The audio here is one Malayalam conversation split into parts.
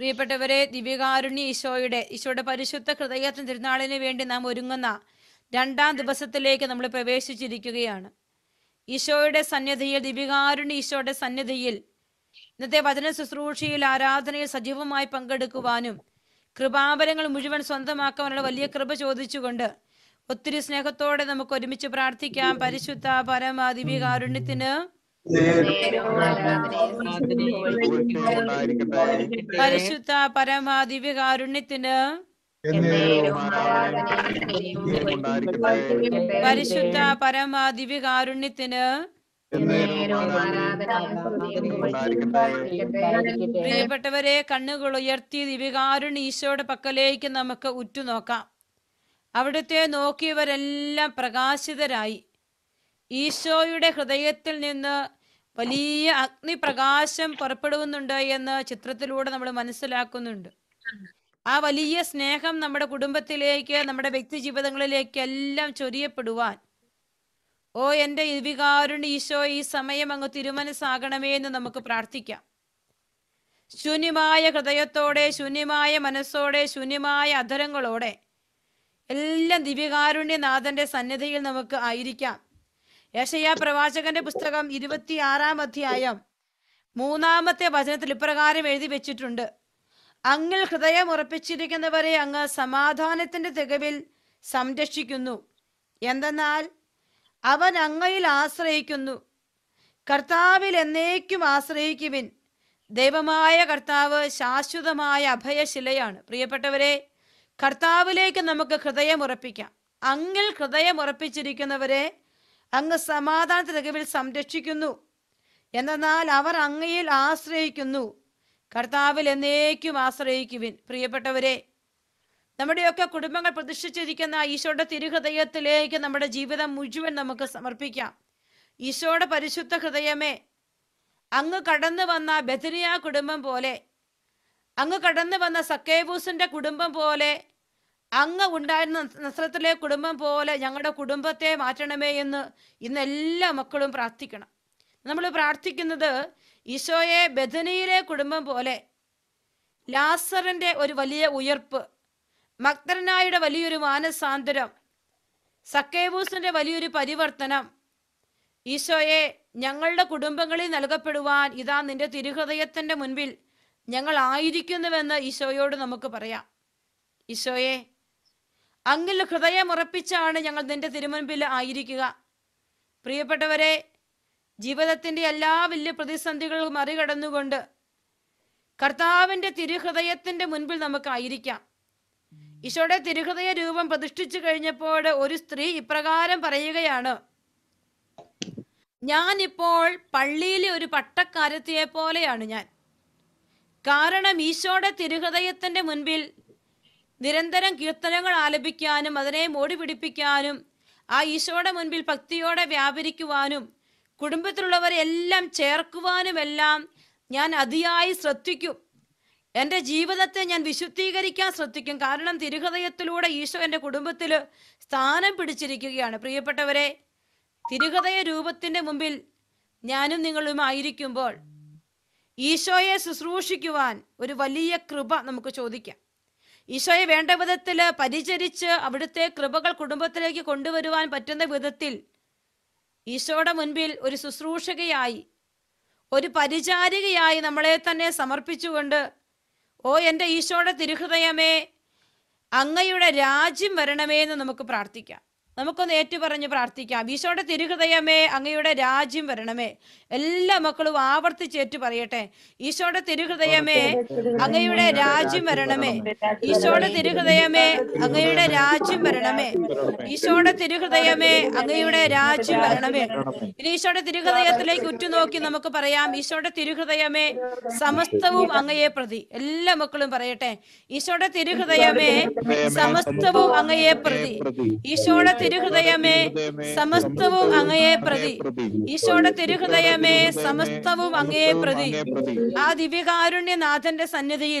പ്രിയപ്പെട്ടവരെ ദിവ്യകാരുണ്യ ഈശോയുടെ ഈശോയുടെ പരിശുദ്ധ ഹൃദയത്തിന് തിരുനാളിന് വേണ്ടി നാം ഒരുങ്ങുന്ന രണ്ടാം ദിവസത്തിലേക്ക് നമ്മൾ പ്രവേശിച്ചിരിക്കുകയാണ് ഈശോയുടെ സന്നിധിയിൽ ദിവ്യകാരുണ്യ ഈശോയുടെ സന്നിധിയിൽ ഇന്നത്തെ വചന ശുശ്രൂഷയിൽ ആരാധനയിൽ സജീവമായി പങ്കെടുക്കുവാനും കൃപാവരങ്ങൾ മുഴുവൻ സ്വന്തമാക്കാനുള്ള വലിയ കൃപ ചോദിച്ചുകൊണ്ട് ഒത്തിരി സ്നേഹത്തോടെ നമുക്ക് ഒരുമിച്ച് പ്രാർത്ഥിക്കാം പരിശുദ്ധ പരമ ദിവ്യകാരുണ്യത്തിന് പരിശുദ്ധ പരമ ദിവ്യകാരുണ്യത്തിന് പരിശുദ്ധ പരമ ദിവ്യകാരുണ്യത്തിന് പ്രിയപ്പെട്ടവരെ കണ്ണുകൾ ഉയർത്തി ദിവ്യകാരുണ്യ ഈശോയുടെ പക്കലേക്ക് നമുക്ക് ഉറ്റുനോക്കാം അവിടുത്തെ നോക്കിയവരെല്ലാം പ്രകാശിതരായി ഈശോയുടെ ഹൃദയത്തിൽ നിന്ന് വലിയ അഗ്നിപ്രകാശം പുറപ്പെടുന്നുണ്ട് എന്ന് ചിത്രത്തിലൂടെ നമ്മൾ മനസ്സിലാക്കുന്നുണ്ട് ആ വലിയ സ്നേഹം നമ്മുടെ കുടുംബത്തിലേക്ക് നമ്മുടെ വ്യക്തി ജീവിതങ്ങളിലേക്ക് എല്ലാം ചൊരിയപ്പെടുവാൻ ഓ എൻ്റെ വികാരുണ്യ ഈശോ ഈ സമയം അങ്ങ് തിരുമനസ്സാകണമേ എന്ന് നമുക്ക് പ്രാർത്ഥിക്കാം ശൂന്യമായ ഹൃദയത്തോടെ ശൂന്യമായ മനസ്സോടെ ശൂന്യമായ അധരങ്ങളോടെ എല്ലാം ദിവ്യകാരുണ്യനാഥന്റെ സന്നിധിയിൽ നമുക്ക് ആയിരിക്കാം യശയ പ്രവാചകന്റെ പുസ്തകം ഇരുപത്തിയാറാം അധ്യായം മൂന്നാമത്തെ വചനത്തിൽ ഇപ്രകാരം എഴുതി വെച്ചിട്ടുണ്ട് അങ്ങിൽ ഹൃദയം ഉറപ്പിച്ചിരിക്കുന്നവരെ അങ്ങ് സമാധാനത്തിന്റെ തികവിൽ സംരക്ഷിക്കുന്നു എന്തെന്നാൽ അവൻ അങ്ങയിൽ ആശ്രയിക്കുന്നു കർത്താവിൽ എന്നേക്കും ആശ്രയിക്കുവിൻ ദൈവമായ കർത്താവ് ശാശ്വതമായ അഭയശിലയാണ് പ്രിയപ്പെട്ടവരെ കർത്താവിലേക്ക് നമുക്ക് ഹൃദയം ഉറപ്പിക്കാം അങ്ങിൽ ഹൃദയം ഉറപ്പിച്ചിരിക്കുന്നവരെ അങ്ങ് സമാധാന തികവിൽ സംരക്ഷിക്കുന്നു എന്നാൽ അവർ അങ്ങയിൽ ആശ്രയിക്കുന്നു കർത്താവിൽ എന്നേക്കും ആശ്രയിക്കുവിൻ പ്രിയപ്പെട്ടവരെ നമ്മുടെയൊക്കെ കുടുംബങ്ങൾ പ്രതിഷ്ഠിച്ചിരിക്കുന്ന ഈശോയുടെ തിരുഹൃദയത്തിലേക്ക് നമ്മുടെ ജീവിതം മുഴുവൻ നമുക്ക് സമർപ്പിക്കാം ഈശോയുടെ പരിശുദ്ധ ഹൃദയമേ അങ്ങ് കടന്നു വന്ന ബഥനിയ കുടുംബം പോലെ അങ്ങ് കടന്നു വന്ന സക്കേബൂസിന്റെ കുടുംബം പോലെ അങ്ങ് ഉണ്ടായിരുന്ന നസ്രത്തിലെ കുടുംബം പോലെ ഞങ്ങളുടെ കുടുംബത്തെ മാറ്റണമേ എന്ന് ഇന്ന് എല്ലാ മക്കളും പ്രാർത്ഥിക്കണം നമ്മൾ പ്രാർത്ഥിക്കുന്നത് ഈശോയെ ബഥനിയിലെ കുടുംബം പോലെ ലാസറിന്റെ ഒരു വലിയ ഉയർപ്പ് മക്തരനായുടെ വലിയൊരു മാനസാന്തരം സക്കേബൂസിന്റെ വലിയൊരു പരിവർത്തനം ഈശോയെ ഞങ്ങളുടെ കുടുംബങ്ങളിൽ നൽകപ്പെടുവാൻ ഇതാ നിന്റെ തിരുഹൃദയത്തിന്റെ മുൻപിൽ ഞങ്ങൾ ആയിരിക്കുന്നുവെന്ന് ഈശോയോട് നമുക്ക് പറയാം ഈശോയെ അങ്ങിൽ ഹൃദയം ഉറപ്പിച്ചാണ് ഞങ്ങൾ നിന്റെ തിരുമുൻപിൽ ആയിരിക്കുക പ്രിയപ്പെട്ടവരെ ജീവിതത്തിന്റെ എല്ലാ വലിയ പ്രതിസന്ധികളും മറികടന്നുകൊണ്ട് കർത്താവിന്റെ തിരുഹൃദയത്തിന്റെ മുൻപിൽ നമുക്ക് ആയിരിക്കാം ഈശോയുടെ തിരുഹൃദയ രൂപം പ്രതിഷ്ഠിച്ചു കഴിഞ്ഞപ്പോൾ ഒരു സ്ത്രീ ഇപ്രകാരം പറയുകയാണ് ഞാൻ ഇപ്പോൾ പള്ളിയിലെ ഒരു പട്ടക്കാരത്തിയെ പോലെയാണ് ഞാൻ കാരണം ഈശോയുടെ തിരുഹൃദയത്തിന്റെ മുൻപിൽ നിരന്തരം കീർത്തനങ്ങൾ ആലപിക്കാനും അതിനെ മോടി പിടിപ്പിക്കാനും ആ ഈശോയുടെ മുൻപിൽ ഭക്തിയോടെ വ്യാപരിക്കുവാനും കുടുംബത്തിലുള്ളവരെ എല്ലാം ചേർക്കുവാനുമെല്ലാം ഞാൻ അതിയായി ശ്രദ്ധിക്കും എൻ്റെ ജീവിതത്തെ ഞാൻ വിശുദ്ധീകരിക്കാൻ ശ്രദ്ധിക്കും കാരണം തിരുഹൃദയത്തിലൂടെ ഈശോ എൻ്റെ കുടുംബത്തിൽ സ്ഥാനം പിടിച്ചിരിക്കുകയാണ് പ്രിയപ്പെട്ടവരെ തിരുഹൃദയ രൂപത്തിൻ്റെ മുമ്പിൽ ഞാനും നിങ്ങളും ആയിരിക്കുമ്പോൾ ഈശോയെ ശുശ്രൂഷിക്കുവാൻ ഒരു വലിയ കൃപ നമുക്ക് ചോദിക്കാം ഈശോയെ വേണ്ട വിധത്തിൽ പരിചരിച്ച് അവിടുത്തെ കൃപകൾ കുടുംബത്തിലേക്ക് കൊണ്ടുവരുവാൻ പറ്റുന്ന വിധത്തിൽ ഈശോയുടെ മുൻപിൽ ഒരു ശുശ്രൂഷകയായി ഒരു പരിചാരികയായി നമ്മളെ തന്നെ സമർപ്പിച്ചുകൊണ്ട് ഓ എൻ്റെ ഈശോയുടെ തിരുഹൃദയമേ അങ്ങയുടെ രാജ്യം വരണമേ എന്ന് നമുക്ക് പ്രാർത്ഥിക്കാം നമുക്കൊന്ന് ഏറ്റുപറഞ്ഞ് പ്രാർത്ഥിക്കാം ഈശോയുടെ തിരുഹൃദയമേ അങ്ങയുടെ രാജ്യം വരണമേ എല്ലാ മക്കളും ആവർത്തിച്ച് ഏറ്റു പറയട്ടെ ഈശോയുടെ തിരുഹൃദയമേ അങ്ങയുടെ രാജ്യം വരണമേ ഈശോയുടെ തിരുഹൃദയമേ അങ്ങയുടെ രാജ്യം വരണമേ ഈശോയുടെ തിരുഹൃദയമേ അങ്ങയുടെ രാജ്യം വരണമേ ഇനി ഈശോയുടെ തിരുഹൃദയത്തിലേക്ക് ഉറ്റുനോക്കി നമുക്ക് പറയാം ഈശോയുടെ തിരുഹൃദയമേ സമസ്തവും അങ്ങയെ പ്രതി എല്ലാ മക്കളും പറയട്ടെ ഈശോയുടെ തിരുഹൃദയമേ സമസ്തവും അങ്ങയെ പ്രതി ഈശോയുടെ തിരുഹൃദയമേ സമസ്തവും അങ്ങയെ പ്രതി ഈശോയുടെ തിരുഹൃദയമേ സമസ്തവും അങ്ങയെ പ്രതി ആ ദിവ്യകാരുണ്യനാഥന്റെ സന്നിധിയിൽ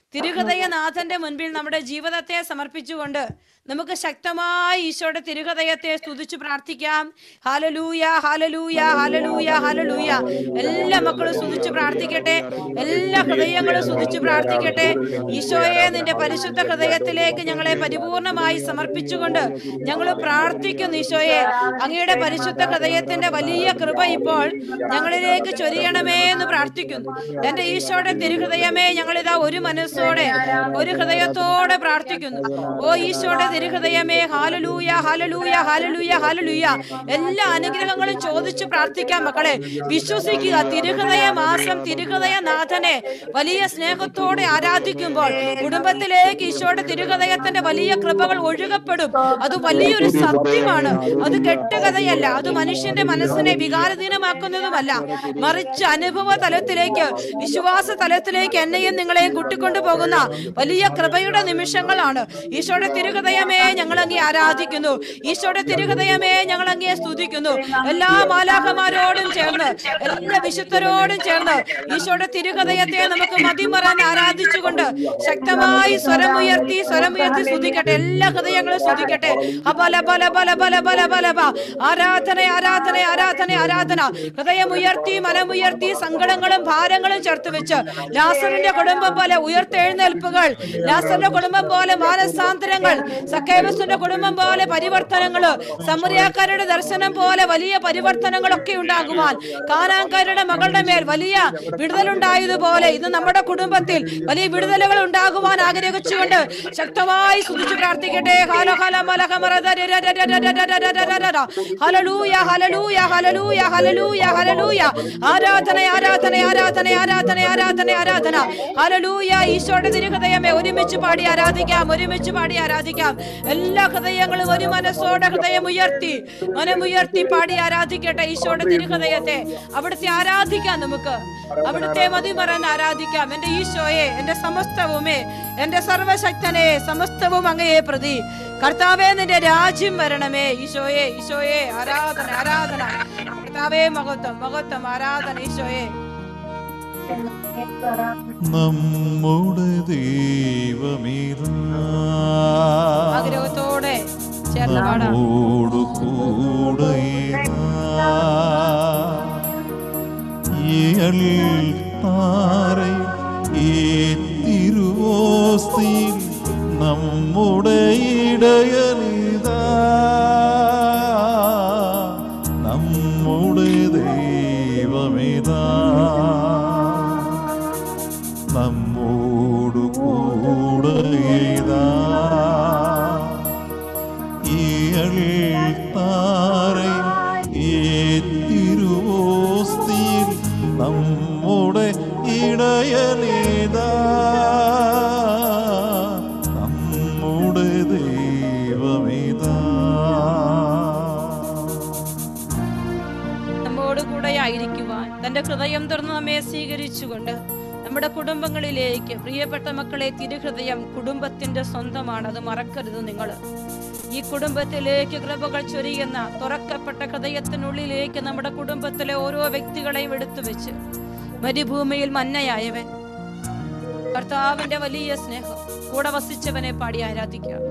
തിരുഹൃദയനാഥന്റെ മുൻപിൽ നമ്മുടെ ജീവിതത്തെ സമർപ്പിച്ചുകൊണ്ട് നമുക്ക് ശക്തമായി ഈശോയുടെ തിരുഹൃദയത്തെ സ്തുതിച്ചു പ്രാർത്ഥിക്കാം ഹാലലൂയ ഹാലലൂയ ഹാലലൂയ ഹാലലൂയ എല്ലാ മക്കളും സ്തുതിച്ചു പ്രാർത്ഥിക്കട്ടെ എല്ലാ ഹൃദയങ്ങളും സ്തുതിച്ചു പ്രാർത്ഥിക്കട്ടെ ഈശോയെ നിന്റെ പരിശുദ്ധ ഹൃദയത്തിലേക്ക് ഞങ്ങളെ പരിപൂർണമായി സമർപ്പിച്ചുകൊണ്ട് ഞങ്ങൾ പ്രാർത്ഥിക്കുന്നു ഈശോയെ അങ്ങയുടെ പരിശുദ്ധ ഹൃദയത്തിന്റെ വലിയ കൃപ ഇപ്പോൾ ഞങ്ങളിലേക്ക് ചൊരിയണമേ എന്ന് പ്രാർത്ഥിക്കുന്നു എന്റെ ഈശോയുടെ തിരുഹൃദയമേ ഞങ്ങളിതാ ഒരു മനസ്സോടെ ഒരു ഹൃദയത്തോടെ പ്രാർത്ഥിക്കുന്നു ഓ ഈശോയുടെ തിരുഹൃദയമേ ഹാലലൂയ ഹാലലൂയ ഹാലലൂയ ഹാലലൂയ എല്ലാ അനുഗ്രഹങ്ങളും ചോദിച്ചു പ്രാർത്ഥിക്കാം മക്കളെ വിശ്വസിക്കുക തിരുഹൃദയ മാസം തിരുഹൃദയ നാഥനെ വലിയ സ്നേഹത്തോടെ ആരാധിക്കുമ്പോൾ കുടുംബത്തിലേക്ക് ഈശോയുടെ തിരുഹൃദയത്തിന്റെ വലിയ കൃപകൾ ഒഴുകപ്പെടും അത് വലിയൊരു സത്യമാണ് അത് കെട്ടുകഥയല്ല അത് മനുഷ്യന്റെ മനസ്സിനെ വികാരധീനമാക്കുന്നതുമല്ല മറിച്ച് അനുഭവ തലത്തിലേക്ക് വിശ്വാസ തലത്തിലേക്ക് എന്നെയും നിങ്ങളെയും കൂട്ടിക്കൊണ്ടു പോകുന്ന വലിയ കൃപയുടെ നിമിഷങ്ങളാണ് ഈശോയുടെ തിരുഹൃദയമേ ഞങ്ങൾ അങ്ങേ ആരാധിക്കുന്നു ഈശോയുടെ തിരുഹൃദയമേ ഞങ്ങൾ അങ്ങേ സ്തുതിക്കുന്നു എല്ലാ മാലാഖമാരോടും ചേർന്ന് എല്ലാ വിശുദ്ധരോടും ചേർന്ന് ഈശോയുടെ തിരുഹൃദയത്തെ നമുക്ക് മതിമറന്ന് ആരാധിച്ചുകൊണ്ട് ശക്തമായി സ്വരമുയർത്തി സ്വരമുയർത്തി സ്തുതിക്കട്ടെ എല്ലാ ഹൃദയങ്ങളും സ്തുതിക്കട്ടെ അബല ബല ബല ബല ബല ബല ബ. ആരാധന ആരാധന ആരാധന ആരാധന ഹൃദയമുയർത്തി മനമുയർത്തി സങ്കടങ്ങളും ഭാരങ്ങളും ചേർത്ത് വെച്ച് ലാസറിന്റെ കുടുംബം പോലെ ഉയർത്തെഴുന്നേൽപ്പുകൾ ലാസറിന്റെ കുടുംബം പോലെ മാനസാന്തരങ്ങൾ സക്കേബസിന്റെ കുടുംബം പോലെ പരിവർത്തനങ്ങള് സമറിയാക്കാരുടെ ദർശനം പോലെ വലിയ പരിവർത്തനങ്ങളൊക്കെ ഉണ്ടാകുവാൻ കാനാൻകാരുടെ മകളുടെ മേൽ വലിയ വിടുതലുണ്ടായതുപോലെ ഇത് നമ്മുടെ കുടുംബത്തിൽ വലിയ വിടുതലുകൾ ഉണ്ടാകുവാൻ ആഗ്രഹിച്ചുകൊണ്ട് ശക്തമായി സ്തുതിച്ചു പ്രാർത്ഥിക്കട്ടെ ഹാല ഹാല മലഹ മറദ ര ര ര ര ര ര ര ര ര ര ര ര. ഹല്ലേലൂയ ഹല്ലേലൂയ ഹല്ലേലൂയ ഹല്ലേലൂയ ഹല്ലേലൂയ ആരാധന ആരാധന ആരാധന ആരാധന ആരാധന ആരാധന ഹല്ലേലൂയ ഈശോയുടെ തിരുഹൃദയമേ ഒരുമിച്ച് പാടി ആരാധിക്കാം ഒരുമിച്ച് പാടി ആരാധിക്കാം എല്ലാ ഹൃദയങ്ങളും ഒരു മനസ്സോടെ ഹൃദയം ഉയർത്തി മനമുയർത്തി പാടി ആരാധിക്കട്ടെ ഈശോയുടെ തിരുഹൃദയത്തെ അവിടുത്തെ ആരാധിക്കാം നമുക്ക് അവിടുത്തെ മതിമറന്ന് ആരാധിക്കാം എന്റെ ഈശോയെ എന്റെ സമസ്തവുമേ എന്റെ സർവശക്തനെ സമസ്തവും അങ്ങയെ പ്രതി കർത്താവേ നിന്റെ രാജ്യം വരണമേ ഈശോയെ ഈശോയെ ആരാധന ആരാധന കർത്താവേ മഹത്വം മഹത്വം ആരാധന ഈശോയെ നമ്മുടെ ദൈവമിതാ ആഗ്രഹത്തോടെ ചേർന്ന് പാടാം നമ്മോടു കൂടെ ഈ തിരുവോസ്തിയിൽ നമ്മുടെ ഇടയനിതാ നമ്മുടെ ദൈവമിതാ നമ്മോടു കൂടെ ഇതാ താരെ ഈ തിരുവോസ്തിയിൽ നമ്മുടെ ഇടയനേതാ നമ്മുടെ ദൈവമിതാ നമ്മോട് കൂടെ ആയിരിക്കുവാൻ തന്റെ ഹൃദയം തുറന്ന് നമ്മെ സ്വീകരിച്ചുകൊണ്ട് നമ്മുടെ കുടുംബങ്ങളിലേക്ക് പ്രിയപ്പെട്ട മക്കളെ തിരുഹൃദയം കുടുംബത്തിന്റെ സ്വന്തമാണ് അത് മറക്കരുത് നിങ്ങൾ ഈ കുടുംബത്തിലേക്ക് കൃപകൾ ചൊരിയുന്ന തുറക്കപ്പെട്ട ഹൃദയത്തിനുള്ളിലേക്ക് നമ്മുടെ കുടുംബത്തിലെ ഓരോ വ്യക്തികളെയും എടുത്തു വെച്ച് മരുഭൂമിയിൽ മന്നയായവൻ കർത്താവിന്റെ വലിയ സ്നേഹം കൂടെ വസിച്ചവനെ പാടി ആരാധിക്കാം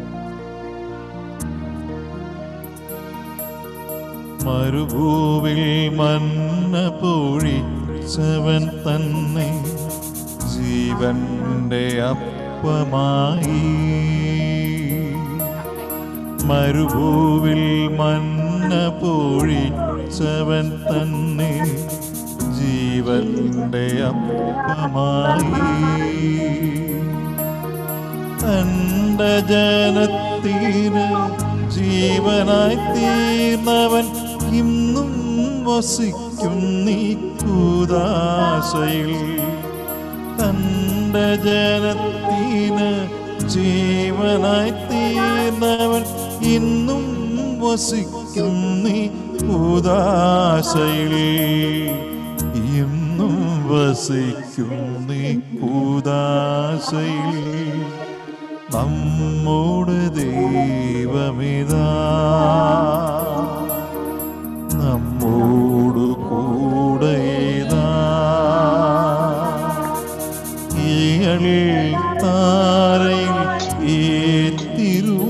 മരുഭൂവിൽ മന്ന പൊഴിച്ചവൻ തന്നെ ജീവന്റെ അപ്പമായി മരുഭൂവിൽ മന്ന പൊഴിച്ചവൻ തന്നെ ജീവന്റെ അപ്പമായി തന്റെ ജനത്തിന് ജീവനായി തീർന്നവൻ ഇന്നും വസിക്കും നീ കൂതാശയിൽ തന്റെ ജനത്തിന് ജീവനായി തീർന്നവൻ ഇന്നും വസിക്കും നീ കൂതാശയിൽ ഇന്നും വസിക്കും നീ കൂതാശയിൽ നമ്മുടെ ദൈവമിതാ നമ്മോടു കൂടെ ഇതാ ഇയാളിൽ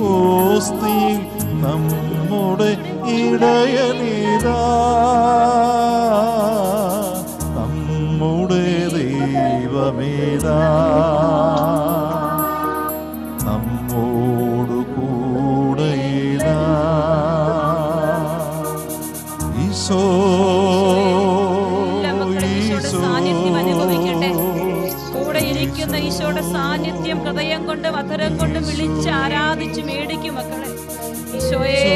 ഓസ്തി നമ്മുടെ ഇടയനിതാ നമ്മുടെ ദൈവമേതാ നമ്മോടു കൂടെയിതാ ഈശോ എല്ലാ മക്കളും ഈശോയുടെ സാന്നിധ്യം അനുഭവിക്കട്ടെ കൂടെ ഇരിക്കുന്ന ഈശോയുടെ സാന്നിധ്യം ഹൃദയം കൊണ്ട് മധുരം കൊണ്ട് വിളിച്ച് ആരാധിച്ച് മേടിക്കും മക്കളെ ഈശോയെ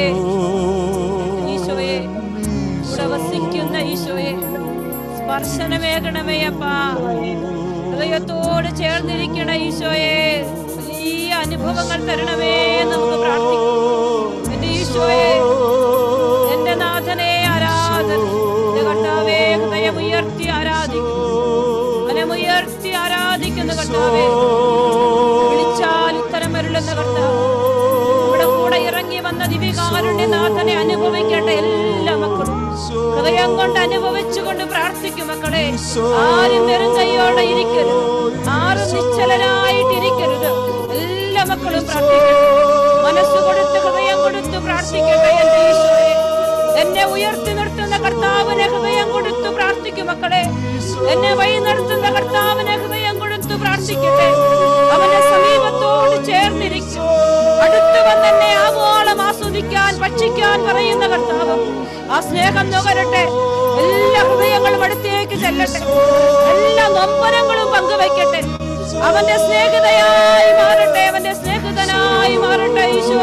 ഈശോയെ കൂടെ വസിക്കുന്ന ഈശോയെ സ്പർശനമേകണമേ അപ്പാ ഹൃദയത്തോട് ചേർന്നിരിക്കണ ഈശോയെ വലിയ അനുഭവങ്ങൾ തരണമേ എന്ന് നമുക്ക് പ്രാർത്ഥിക്കാം എന്റെ ഈശോയെ എന്റെ നാഥനെ ആരാധന എന്റെ കർത്താവേ ഹൃദയം ഉയർത്തി ആരാധിക്കുന്നു മനമുയർത്തി ആരാധിക്കുന്ന കർത്താവേ വിളിച്ചാൽ ഉത്തരം വരുന്ന കർത്താവ് നമ്മുടെ കൂടെ ഇറങ്ങി വന്ന ദിവികാരുണ്യ നാഥനെ അനുഭവിക്കട്ടെ എല്ലാ മക്കളും ഹൃദയം കൊണ്ട് അനുഭവിച്ചുകൊണ്ട് പ്രാർത്ഥിക്കും മക്കളെ ആരും വെറും കൈയോടെ ഇരിക്കരുത് ആരും നിശ്ചലനായിട്ട് ഇരിക്കരുത് എല്ലാ മക്കളും പ്രാർത്ഥിക്കട്ടെ മനസ്സ് കൊടുത്ത് ഹൃദയം കൊടുത്ത് പ്രാർത്ഥിക്കട്ടെ എന്റെ ഈശോയെ എന്നെ ഉയർത്തി നിർത്തുന്ന കർത്താവിനെ ഹൃദയം കൊടുത്തു പ്രാർത്ഥിക്കും മക്കളെ എന്നെ വഴി നടത്തുന്ന കർത്താവിനെ ഹൃദയം കൊടുത്തു പ്രാർത്ഥിക്കട്ടെ അവന്റെ സമീപത്തോട് ചേർന്നിരിക്കും അടുത്തു വന്നെന്നെ ആവോളം ആസ്വദിക്കാൻ ഭക്ഷിക്കാൻ പറയുന്ന കർത്താവ് ആ സ്നേഹം നുകരട്ടെ എല്ലാ ഹൃദയങ്ങളും അടുത്തേക്ക് ചെല്ലട്ടെ എല്ലാ നൊമ്പരങ്ങളും പങ്കുവയ്ക്കട്ടെ അവന്റെ സ്നേഹിതയായി മാറട്ടെ അവന്റെ സ്നേഹിതനായി മാറട്ടെ ഈശോ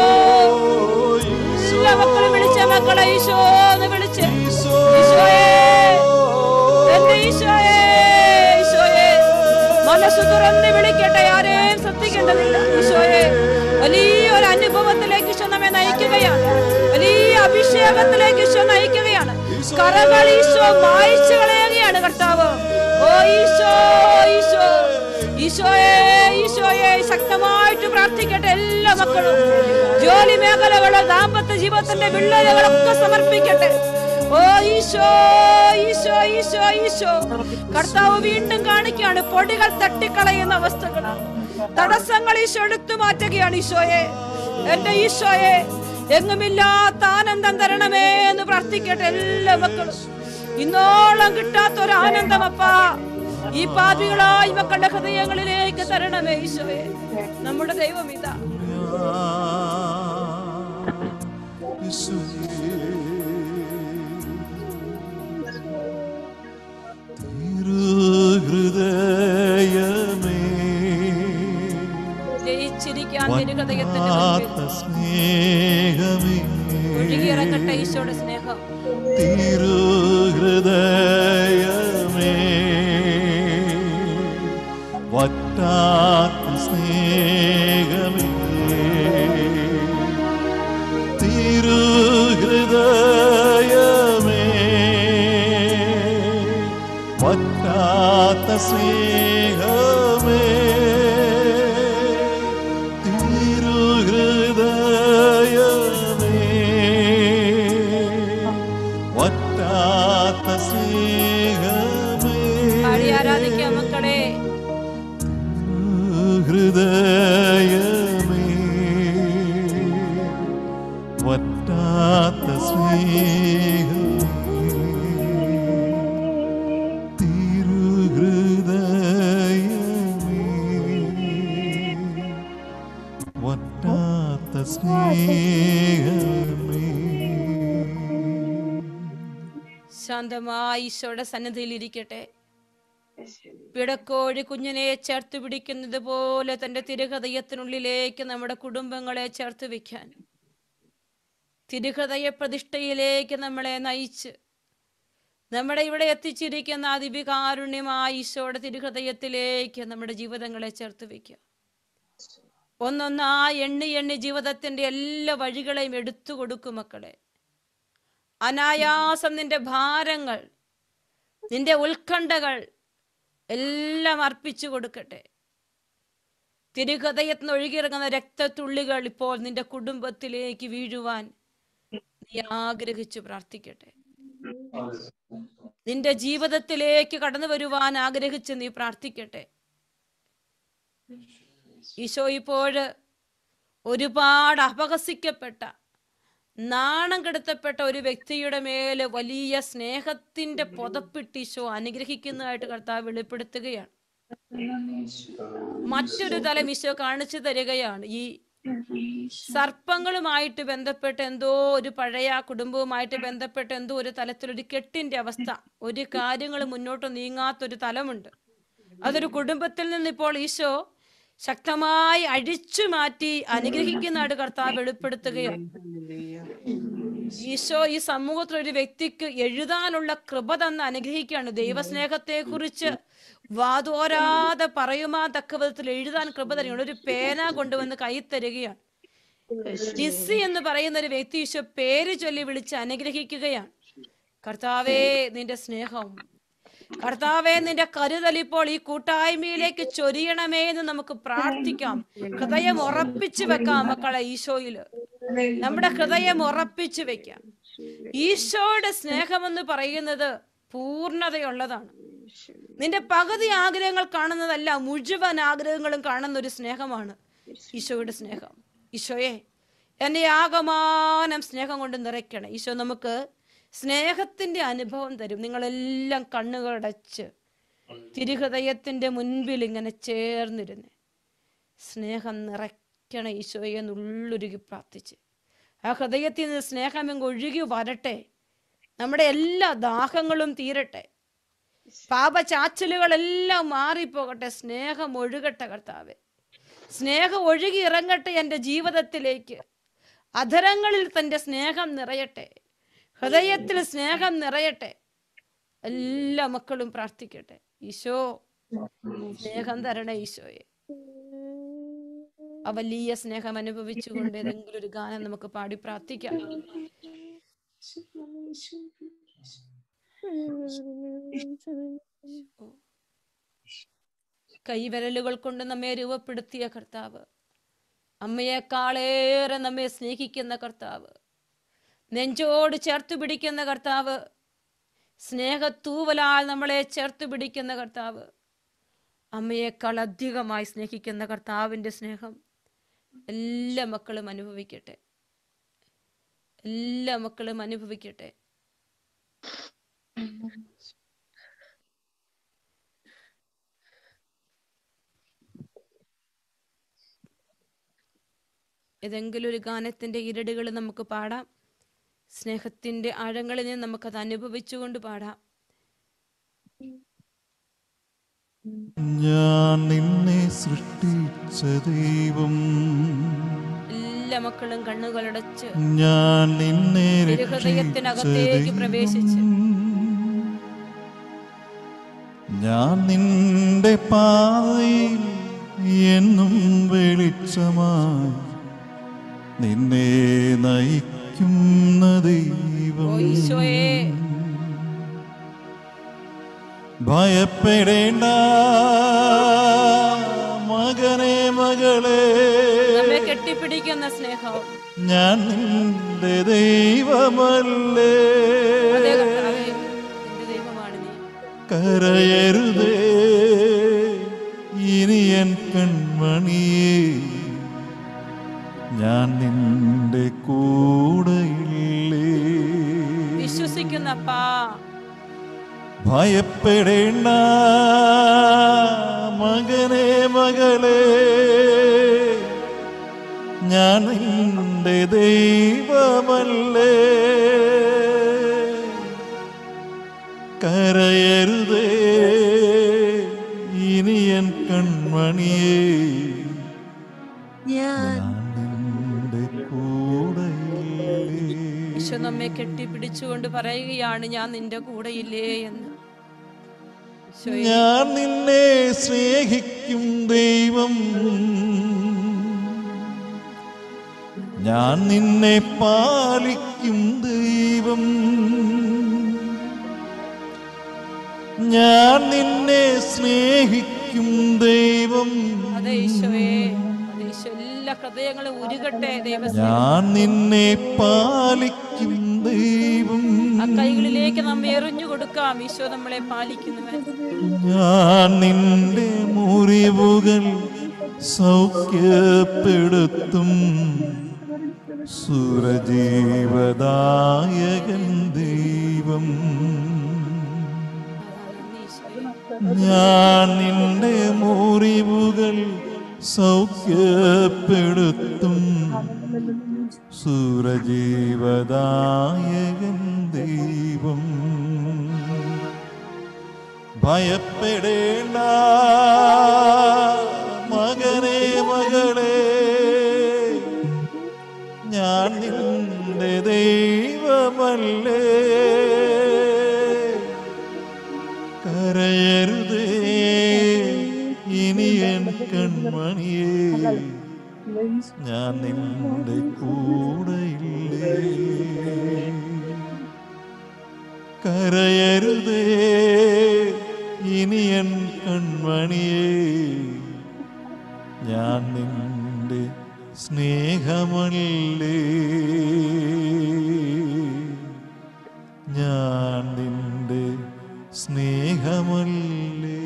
എല്ലാ മക്കളും വിളിച്ച മക്കളെ ഈശോ എന്ന് വിളിച്ച് ഈശോയെ എന്റെ ഈശോയെ ഈശോയെ മനസ്സ് തുറന്ന് വിളിക്കട്ടെ ആരെയും ശ്രദ്ധിക്കേണ്ടതില്ല ഈശോയെ വലിയൊരു അനുഭവത്തിലേക്ക് ഈശോ നമ്മെ നയിക്കുകയാണ് വലിയ അഭിഷേകത്തിലേക്ക് ഈശോ നയിക്കുകയാണ് കറകൾ ഈശോ മായ്ച്ചു കളയുകയാണ് കർത്താവ് ഓ ഈശോ ഈശോ ഈശോയെ ഈശോയെ ശക്തമായിട്ട് പ്രാർത്ഥിക്കട്ടെ എല്ലാ മക്കളും ജോലി മേഖലകള് ദാമ്പത്യ ജീവിതത്തിന്റെ വിള്ളലുകളൊക്കെ സമർപ്പിക്കട്ടെ ഓ ഈശോ ഈശോ ഈശോ ഈശോ കർത്താവ് വീണ്ടും കാണിക്കുകയാണ് പൊടികൾ തട്ടിക്കളയുന്ന അവസ്ഥകൾ തടസ്സങ്ങൾ ഈശോ എടുത്തു മാറ്റുകയാണ് ഈശോയെ എന്റെ ഈശോയെ എങ്ങുമില്ലാത്ത ആനന്ദം തരണമേ എന്ന് പ്രാർത്ഥിക്കട്ടെ എല്ലാ മക്കളും ഇന്നോളം കിട്ടാത്ത ഒരു ആനന്ദം അപ്പാ ഈ പാപികളായി മക്കളുടെ ഹൃദയങ്ങളിലേക്ക് തരണമേ ഈശോയെ നമ്മുടെ ദൈവം ഇതാ തിരുഹൃദയമേ ലയിച്ചിരിക്കാൻ തിരുഹൃദയത്തിന്റെ മുൻപിൽ വല്ലാത്ത സ്നേഹമേ ഒഴുകിയിറങ്ങട്ടെ ഈശോയുടെ സ്നേഹം തിരുഹൃദയമേ വറ്റാത്ത സ്നേഹമേ തിരുഹൃദയമേ വറ്റാത്ത സ്നേഹമേ തിരുഹൃദയമേ വറ്റാത്ത സ്നേഹമേ പാടി ആരാധിക്കാം മക്കളെ ഹൃദയമേ വറ്റാത്ത സ്നേഹമേ തിരുഹൃദയമേ വറ്റാത്ത സ്നേഹമേ ശാന്തമായി ഈശോയുടെ സന്നിധിയിൽ ഇരിക്കട്ടെ പിടക്കോഴി കുഞ്ഞിനെ ചേർത്ത് പിടിക്കുന്നത് പോലെ തന്റെ തിരുഹൃദയത്തിനുള്ളിലേക്ക് നമ്മുടെ കുടുംബങ്ങളെ ചേർത്ത് വെക്കാൻ തിരുഹൃദയ പ്രതിഷ്ഠയിലേക്ക് നമ്മളെ നയിച്ച് നമ്മുടെ ഇവിടെ എത്തിച്ചിരിക്കുന്ന ആ ദിവികാരുണ്യമായ ഈശോയുടെ തിരുഹൃദയത്തിലേക്ക് നമ്മുടെ ജീവിതങ്ങളെ ചേർത്ത് വെക്കുക ഒന്നൊന്നായി എണ്ണി എണ്ണി ജീവിതത്തിന്റെ എല്ലാ വഴികളെയും എടുത്തു കൊടുക്കും മക്കളെ അനായാസം നിന്റെ ഭാരങ്ങൾ നിന്റെ ഉത്കണ്ഠകൾ എല്ലാം അർപ്പിച്ചു കൊടുക്കട്ടെ തിരുഹൃദയത്തിൽ നിന്ന് ഒഴുകിയിറങ്ങുന്ന രക്തത്തുള്ളികൾ ഇപ്പോൾ നിന്റെ കുടുംബത്തിലേക്ക് വീഴുവാൻ നീ ആഗ്രഹിച്ചു പ്രാർത്ഥിക്കട്ടെ നിന്റെ ജീവിതത്തിലേക്ക് കടന്നു വരുവാൻ ആഗ്രഹിച്ച് നീ പ്രാർത്ഥിക്കട്ടെ ഈശോ ഇപ്പോഴ് ഒരുപാട് അപഹസിക്കപ്പെട്ട നാണം കെടുത്തപ്പെട്ട ഒരു വ്യക്തിയുടെ മേല് വലിയ സ്നേഹത്തിന്റെ പുതപ്പിട്ട് ഈശോ അനുഗ്രഹിക്കുന്നതായിട്ട് കർത്താവ് വെളിപ്പെടുത്തുകയാണ് മറ്റൊരു തലം ഈശോ കാണിച്ചു തരികയാണ് ഈ സർപ്പങ്ങളുമായിട്ട് ബന്ധപ്പെട്ട് എന്തോ ഒരു പഴയ കുടുംബവുമായിട്ട് ബന്ധപ്പെട്ട് എന്തോ ഒരു തലത്തിലൊരു കെട്ടിന്റെ അവസ്ഥ ഒരു കാര്യങ്ങൾ മുന്നോട്ട് നീങ്ങാത്തൊരു തലമുണ്ട് അതൊരു കുടുംബത്തിൽ നിന്ന് ഇപ്പോൾ ഈശോ ശക്തമായി അഴിച്ചു മാറ്റി അനുഗ്രഹിക്കുന്നതായിട്ട് കർത്താവ് വെളിപ്പെടുത്തുകയാണ് ഈശോ ഈ സമൂഹത്തിൽ ഒരു വ്യക്തിക്ക് എഴുതാനുള്ള കൃപ തന്ന് അനുഗ്രഹിക്കുകയാണ് ദൈവസ്നേഹത്തെ കുറിച്ച് വാതോരാതെ പറയുമാ തക്ക വിധത്തിൽ എഴുതാൻ കൃപ തരികയാണ് ഒരു പേന കൊണ്ടുവന്ന് കൈ തരികയാണ് ഡിസി എന്ന് പറയുന്ന ഒരു വ്യക്തി ഈശോ പേര് ചൊല്ലി വിളിച്ച് അനുഗ്രഹിക്കുകയാണ് കർത്താവേ നിന്റെ സ്നേഹം കർത്താവെ നിന്റെ കരുതൽ ഇപ്പോൾ ഈ കൂട്ടായ്മയിലേക്ക് ചൊരിയണമേ എന്ന് നമുക്ക് പ്രാർത്ഥിക്കാം ഹൃദയം ഉറപ്പിച്ചു വെക്കാം മക്കളെ ഈശോയില് നമ്മുടെ ഹൃദയം ഉറപ്പിച്ചു വെക്കാം ഈശോയുടെ സ്നേഹമെന്ന് പറയുന്നത് പൂർണ്ണതയുള്ളതാണ് നിന്റെ പകുതി ആഗ്രഹങ്ങൾ കാണുന്നതല്ല മുഴുവൻ ആഗ്രഹങ്ങളും കാണുന്ന ഒരു സ്നേഹമാണ് ഈശോയുടെ സ്നേഹം ഈശോയെ എന്നെ ആകമാനം സ്നേഹം കൊണ്ട് നിറയ്ക്കണം ഈശോ നമുക്ക് സ്നേഹത്തിന്റെ അനുഭവം തരും നിങ്ങളെല്ലാം കണ്ണുകളടച്ച് തിരുഹൃദയത്തിന്റെ മുൻപിൽ ഇങ്ങനെ ചേർന്നിരുന്ന് സ്നേഹം നിറയ്ക്കണ ഈശോയെ എന്നുള്ളുരുകി പ്രാർത്ഥിച്ച് ആ ഹൃദയത്തിൽ നിന്ന് സ്നേഹം ഇങ്ങ് ഒഴുകി വരട്ടെ നമ്മുടെ എല്ലാ ദാഹങ്ങളും തീരട്ടെ പാപചാച്ചലുകളെല്ലാം മാറിപ്പോകട്ടെ സ്നേഹം ഒഴുകട്ടെ കർത്താവെ സ്നേഹം ഒഴുകി ഇറങ്ങട്ടെ എൻ്റെ ജീവിതത്തിലേക്ക് അധരങ്ങളിൽ തൻ്റെ സ്നേഹം നിറയട്ടെ ഹൃദയത്തിൽ സ്നേഹം നിറയട്ടെ എല്ലാ മക്കളും പ്രാർത്ഥിക്കട്ടെ ഈശോ സ്നേഹം തരണേ ഈശോയെ ആ വലിയ സ്നേഹം അനുഭവിച്ചുകൊണ്ട് ഏതെങ്കിലും ഒരു ഗാനം നമുക്ക് പാടി പ്രാർത്ഥിക്കാം കൈവിരലുകൾ കൊണ്ട് നമ്മെ രൂപപ്പെടുത്തിയ കർത്താവ് അമ്മയെക്കാളേറെ നമ്മെ സ്നേഹിക്കുന്ന കർത്താവ് നെഞ്ചോട് ചേർത്ത് പിടിക്കുന്ന കർത്താവ് സ്നേഹത്തൂവലാൽ നമ്മളെ ചേർത്ത് പിടിക്കുന്ന കർത്താവ് അമ്മയേക്കാൾ അധികമായി സ്നേഹിക്കുന്ന കർത്താവിൻ്റെ സ്നേഹം എല്ലാ മക്കളും അനുഭവിക്കട്ടെ എല്ലാ മക്കളും അനുഭവിക്കട്ടെ ഏതെങ്കിലും ഒരു ഗാനത്തിന്റെ ഇരടുകൾ നമുക്ക് പാടാം സ്നേഹത്തിന്റെ ആഴങ്ങളിൽ നിന്ന് നമുക്കത് അനുഭവിച്ചുകൊണ്ട് പാടാം ഞാൻ നിന്നെ സൃഷ്ടിച്ച ദൈവം എല്ലാ മക്കളും കണ്ണുകളടച്ച് ഞാൻ നിന്നെ രക്ഷിച്ച തിരുഹൃദയത്തിനകത്തേക്ക് പ്രവേശിച്ച് ദൈവം. ഞാൻ നിന്റെ പാതയിൽ എന്നും വെളിച്ചമായി നിന്നെ നയിക്കുന്ന ഓ ദൈവം ഈശോയെ ഭയപ്പെടേണ്ട മകനെ മകളെ നമ്മെ കെട്ടിപ്പിടിക്കുന്ന സ്നേഹം ഞാൻ നിന്റെ ദൈവമല്ലേ അതേ കർത്താവേ എന്റെ ദൈവമാണ് നീ കരയരുതേ ഇനി എൻ കൺമണിയേ ഞാൻ നിന്റെ കൂടെയില്ലേ വിശ്വസിക്കുന്ന അപ്പാ ഭയപ്പെടേണ്ട മകനെ മകളെ ഞാൻ നിന്റെ ദൈവമല്ലേ കരയരുതേ ഇനി എൻ കൺമണിയേ ഞാൻ നിന്റെ കൂടെയില്ലേ ഈശോ നമ്മെ കെട്ടിപ്പിടിച്ചുകൊണ്ട് പറയുകയാണ് ഞാൻ നിന്റെ കൂടെയില്ലേ എന്ന് ഈശോയെ, ഞാൻ നിന്നെ സ്നേഹിക്കും ദൈവം ഞാൻ നിന്നെ പാലിക്കും ദൈവം ഞാൻ നിന്നെ സ്നേഹിക്കും ദൈവം അതെ ഈശോയെ അതെ ഈശോ എല്ലാ ഹൃദയങ്ങളും ഉരുകട്ടെ ദൈവസ്നേഹം ഞാൻ നിന്നെ പാലിക്കും ദൈവം ആ കൈകളിലേക്ക് നമ്മെ എറിഞ്ഞു കൊടുക്കാം ഈശോ നമ്മളെ പാലിക്കുന്നവൻ ഞാൻ നിന്റെ മുറിവുകൾ സൗഖ്യപ്പെടുത്തും സുരജീവദായകൻ ദൈവം ഞാൻ നിന്റെ മുറിവുകൾ സൗഖ്യപ്പെടുത്തും സുരജീവദായകൻ ദൈവം ഭയപ്പെടേണ്ട മകനെ മകളെ ഞാൻ നിന്റെ ദൈവമല്ലേ കരയരുതേ ഇനി എൻ കൺമണിയേ ഞാൻ നിന്റെ കൂടെയില്ലേ കരയരുതേ ഇനി എൻ കൺമണിയേ ഞാൻ നിന്റെ സ്നേഹമല്ലേ ഞാൻ നിന്റെ സ്നേഹമല്ലേ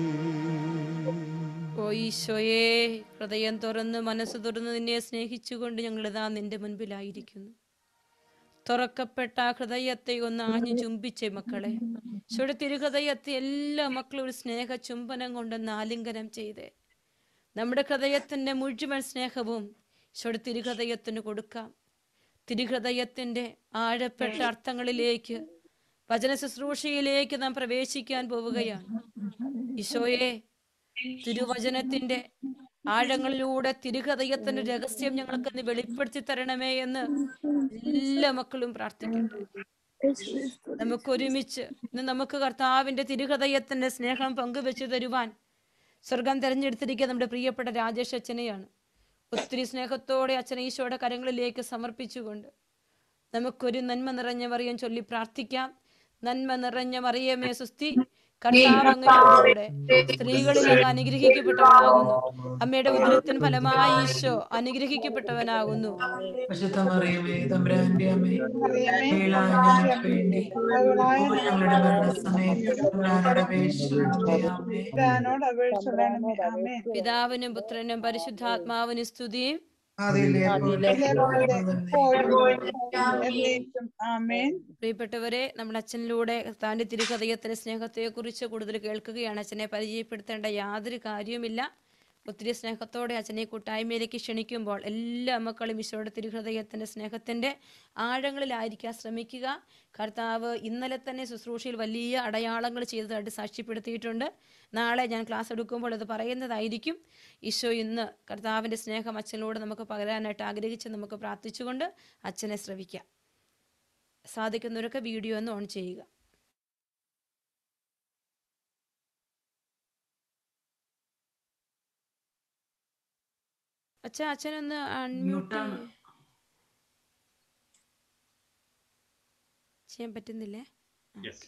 ഓ ഈശോയെ ഹൃദയം തുറന്ന് മനസ്സ് തുറന്ന് നിന്നെ സ്നേഹിച്ചുകൊണ്ട് ഞങ്ങളിതാ നിന്റെ മുൻപിലായിരിക്കുന്നു തുറക്കപ്പെട്ട ആ ഹൃദയത്തെ ഒന്ന് ആഞ്ഞു ചുംബിച്ചേ മക്കളെ ഈശോയുടെ തിരുഹൃദയത്തെ എല്ലാ മക്കളും ഒരു സ്നേഹ ചുംബനം കൊണ്ടൊന്ന് ആലിംഗനം ചെയ്തേ നമ്മുടെ ഹൃദയത്തിൻ്റെ മുഴുവൻ സ്നേഹവും ഈശോയുടെ തിരുഹൃദയത്തിന് കൊടുക്കാം തിരുഹൃദയത്തിൻ്റെ ആഴപ്പെട്ട അർത്ഥങ്ങളിലേക്ക് വചന ശുശ്രൂഷയിലേക്ക് നാം പ്രവേശിക്കാൻ പോവുകയാണ് ഈശോയെ തിരുവചനത്തിന്റെ ആഴങ്ങളിലൂടെ തിരുഹൃദയത്തിന്റെ രഹസ്യം ഞങ്ങൾക്കൊന്ന് വെളിപ്പെടുത്തി തരണമേ എന്ന് എല്ലാ മക്കളും പ്രാർത്ഥിക്കട്ടെ നമുക്ക് ഒരുമിച്ച് ഇന്ന് നമുക്ക് കർത്താവിന്റെ തിരുഹൃദയത്തിന്റെ സ്നേഹം പങ്കുവെച്ചു തരുവാൻ സ്വർഗം തെരഞ്ഞെടുത്തിരിക്കുക നമ്മുടെ പ്രിയപ്പെട്ട രാജേഷ് അച്ഛനെയാണ് ഒത്തിരി സ്നേഹത്തോടെ അച്ഛനെ ഈശോയുടെ കരങ്ങളിലേക്ക് സമർപ്പിച്ചുകൊണ്ട് നമുക്കൊരു നന്മ നിറഞ്ഞ മറിയം ചൊല്ലി പ്രാർത്ഥിക്കാം നന്മ നിറഞ്ഞ മറിയമേ സുസ്തി കർത്താവ് അങ്ങയോടുകൂടെ സ്ത്രീകളിൽ അങ്ങ് അനുഗ്രഹിക്കപ്പെട്ടവനാകുന്നു അമ്മയുടെ ഉദരത്തിന് ഫലമായി ഈശോ അനുഗ്രഹിക്കപ്പെട്ടവനാകുന്നു പരിശുദ്ധ മറിയമേ തമ്പുരാന്റെ അമ്മേ കീഴായ ഞങ്ങൾക്ക് വേണ്ടി ഇപ്പോൾ ഞങ്ങളുടെ മരണസമയത്ത് തമ്പുരാനോട് അപേക്ഷിക്കണമേ ആമേ പിതാവിനോട് അപേക്ഷിക്കണമേ ആമേൻ പിതാവിനും പുത്രനും പരിശുദ്ധാത്മാവിനും സ്തുതിയും ആദിയിലെ പോലെ എന്നേക്കും ആമേൻ പ്രിയപ്പെട്ടവരെ നമ്മുടെ അച്ഛനിലൂടെ താൻ്റെ തിരുഹൃദയത്തിന്റെ സ്നേഹത്തെക്കുറിച്ച് കൂടുതൽ കേൾക്കുകയാണ് അച്ഛനെ പരിചയപ്പെടുത്തേണ്ട യാതൊരു കാര്യവുമില്ല ഒത്തിരി സ്നേഹത്തോടെ അച്ഛനെ കൂട്ടായ്മയിലേക്ക് ക്ഷണിക്കുമ്പോൾ എല്ലാ മക്കളും ഈശോയുടെ തിരുഹൃദയത്തിന്റെ സ്നേഹത്തിന്റെ ആഴങ്ങളിലായിരിക്കാൻ ശ്രമിക്കുക കർത്താവ് ഇന്നലെ തന്നെ ശുശ്രൂഷയിൽ വലിയ അടയാളങ്ങൾ ചെയ്തതായിട്ട് സാക്ഷ്യപ്പെടുത്തിയിട്ടുണ്ട് നാളെ ഞാൻ ക്ലാസ് എടുക്കുമ്പോൾ അത് പറയുന്നതായിരിക്കും ഈശോ ഇന്ന് കർത്താവിന്റെ സ്നേഹം അച്ഛനിലൂടെ നമുക്ക് പകരാനായിട്ട് ആഗ്രഹിച്ച് നമുക്ക് പ്രാർത്ഥിച്ചുകൊണ്ട് അച്ഛനെ ശ്രവിക്കാം സാധിക്കുന്നവരൊക്കെ വീഡിയോ ഒന്ന് ഓൺ ചെയ്യുക അച്ഛാ അച്ഛനൊന്ന് അൺമ്യൂട്ട് മ്യൂട്ടാണ്. ചെയ്യാൻ പറ്റുന്നില്ലേ യെസ്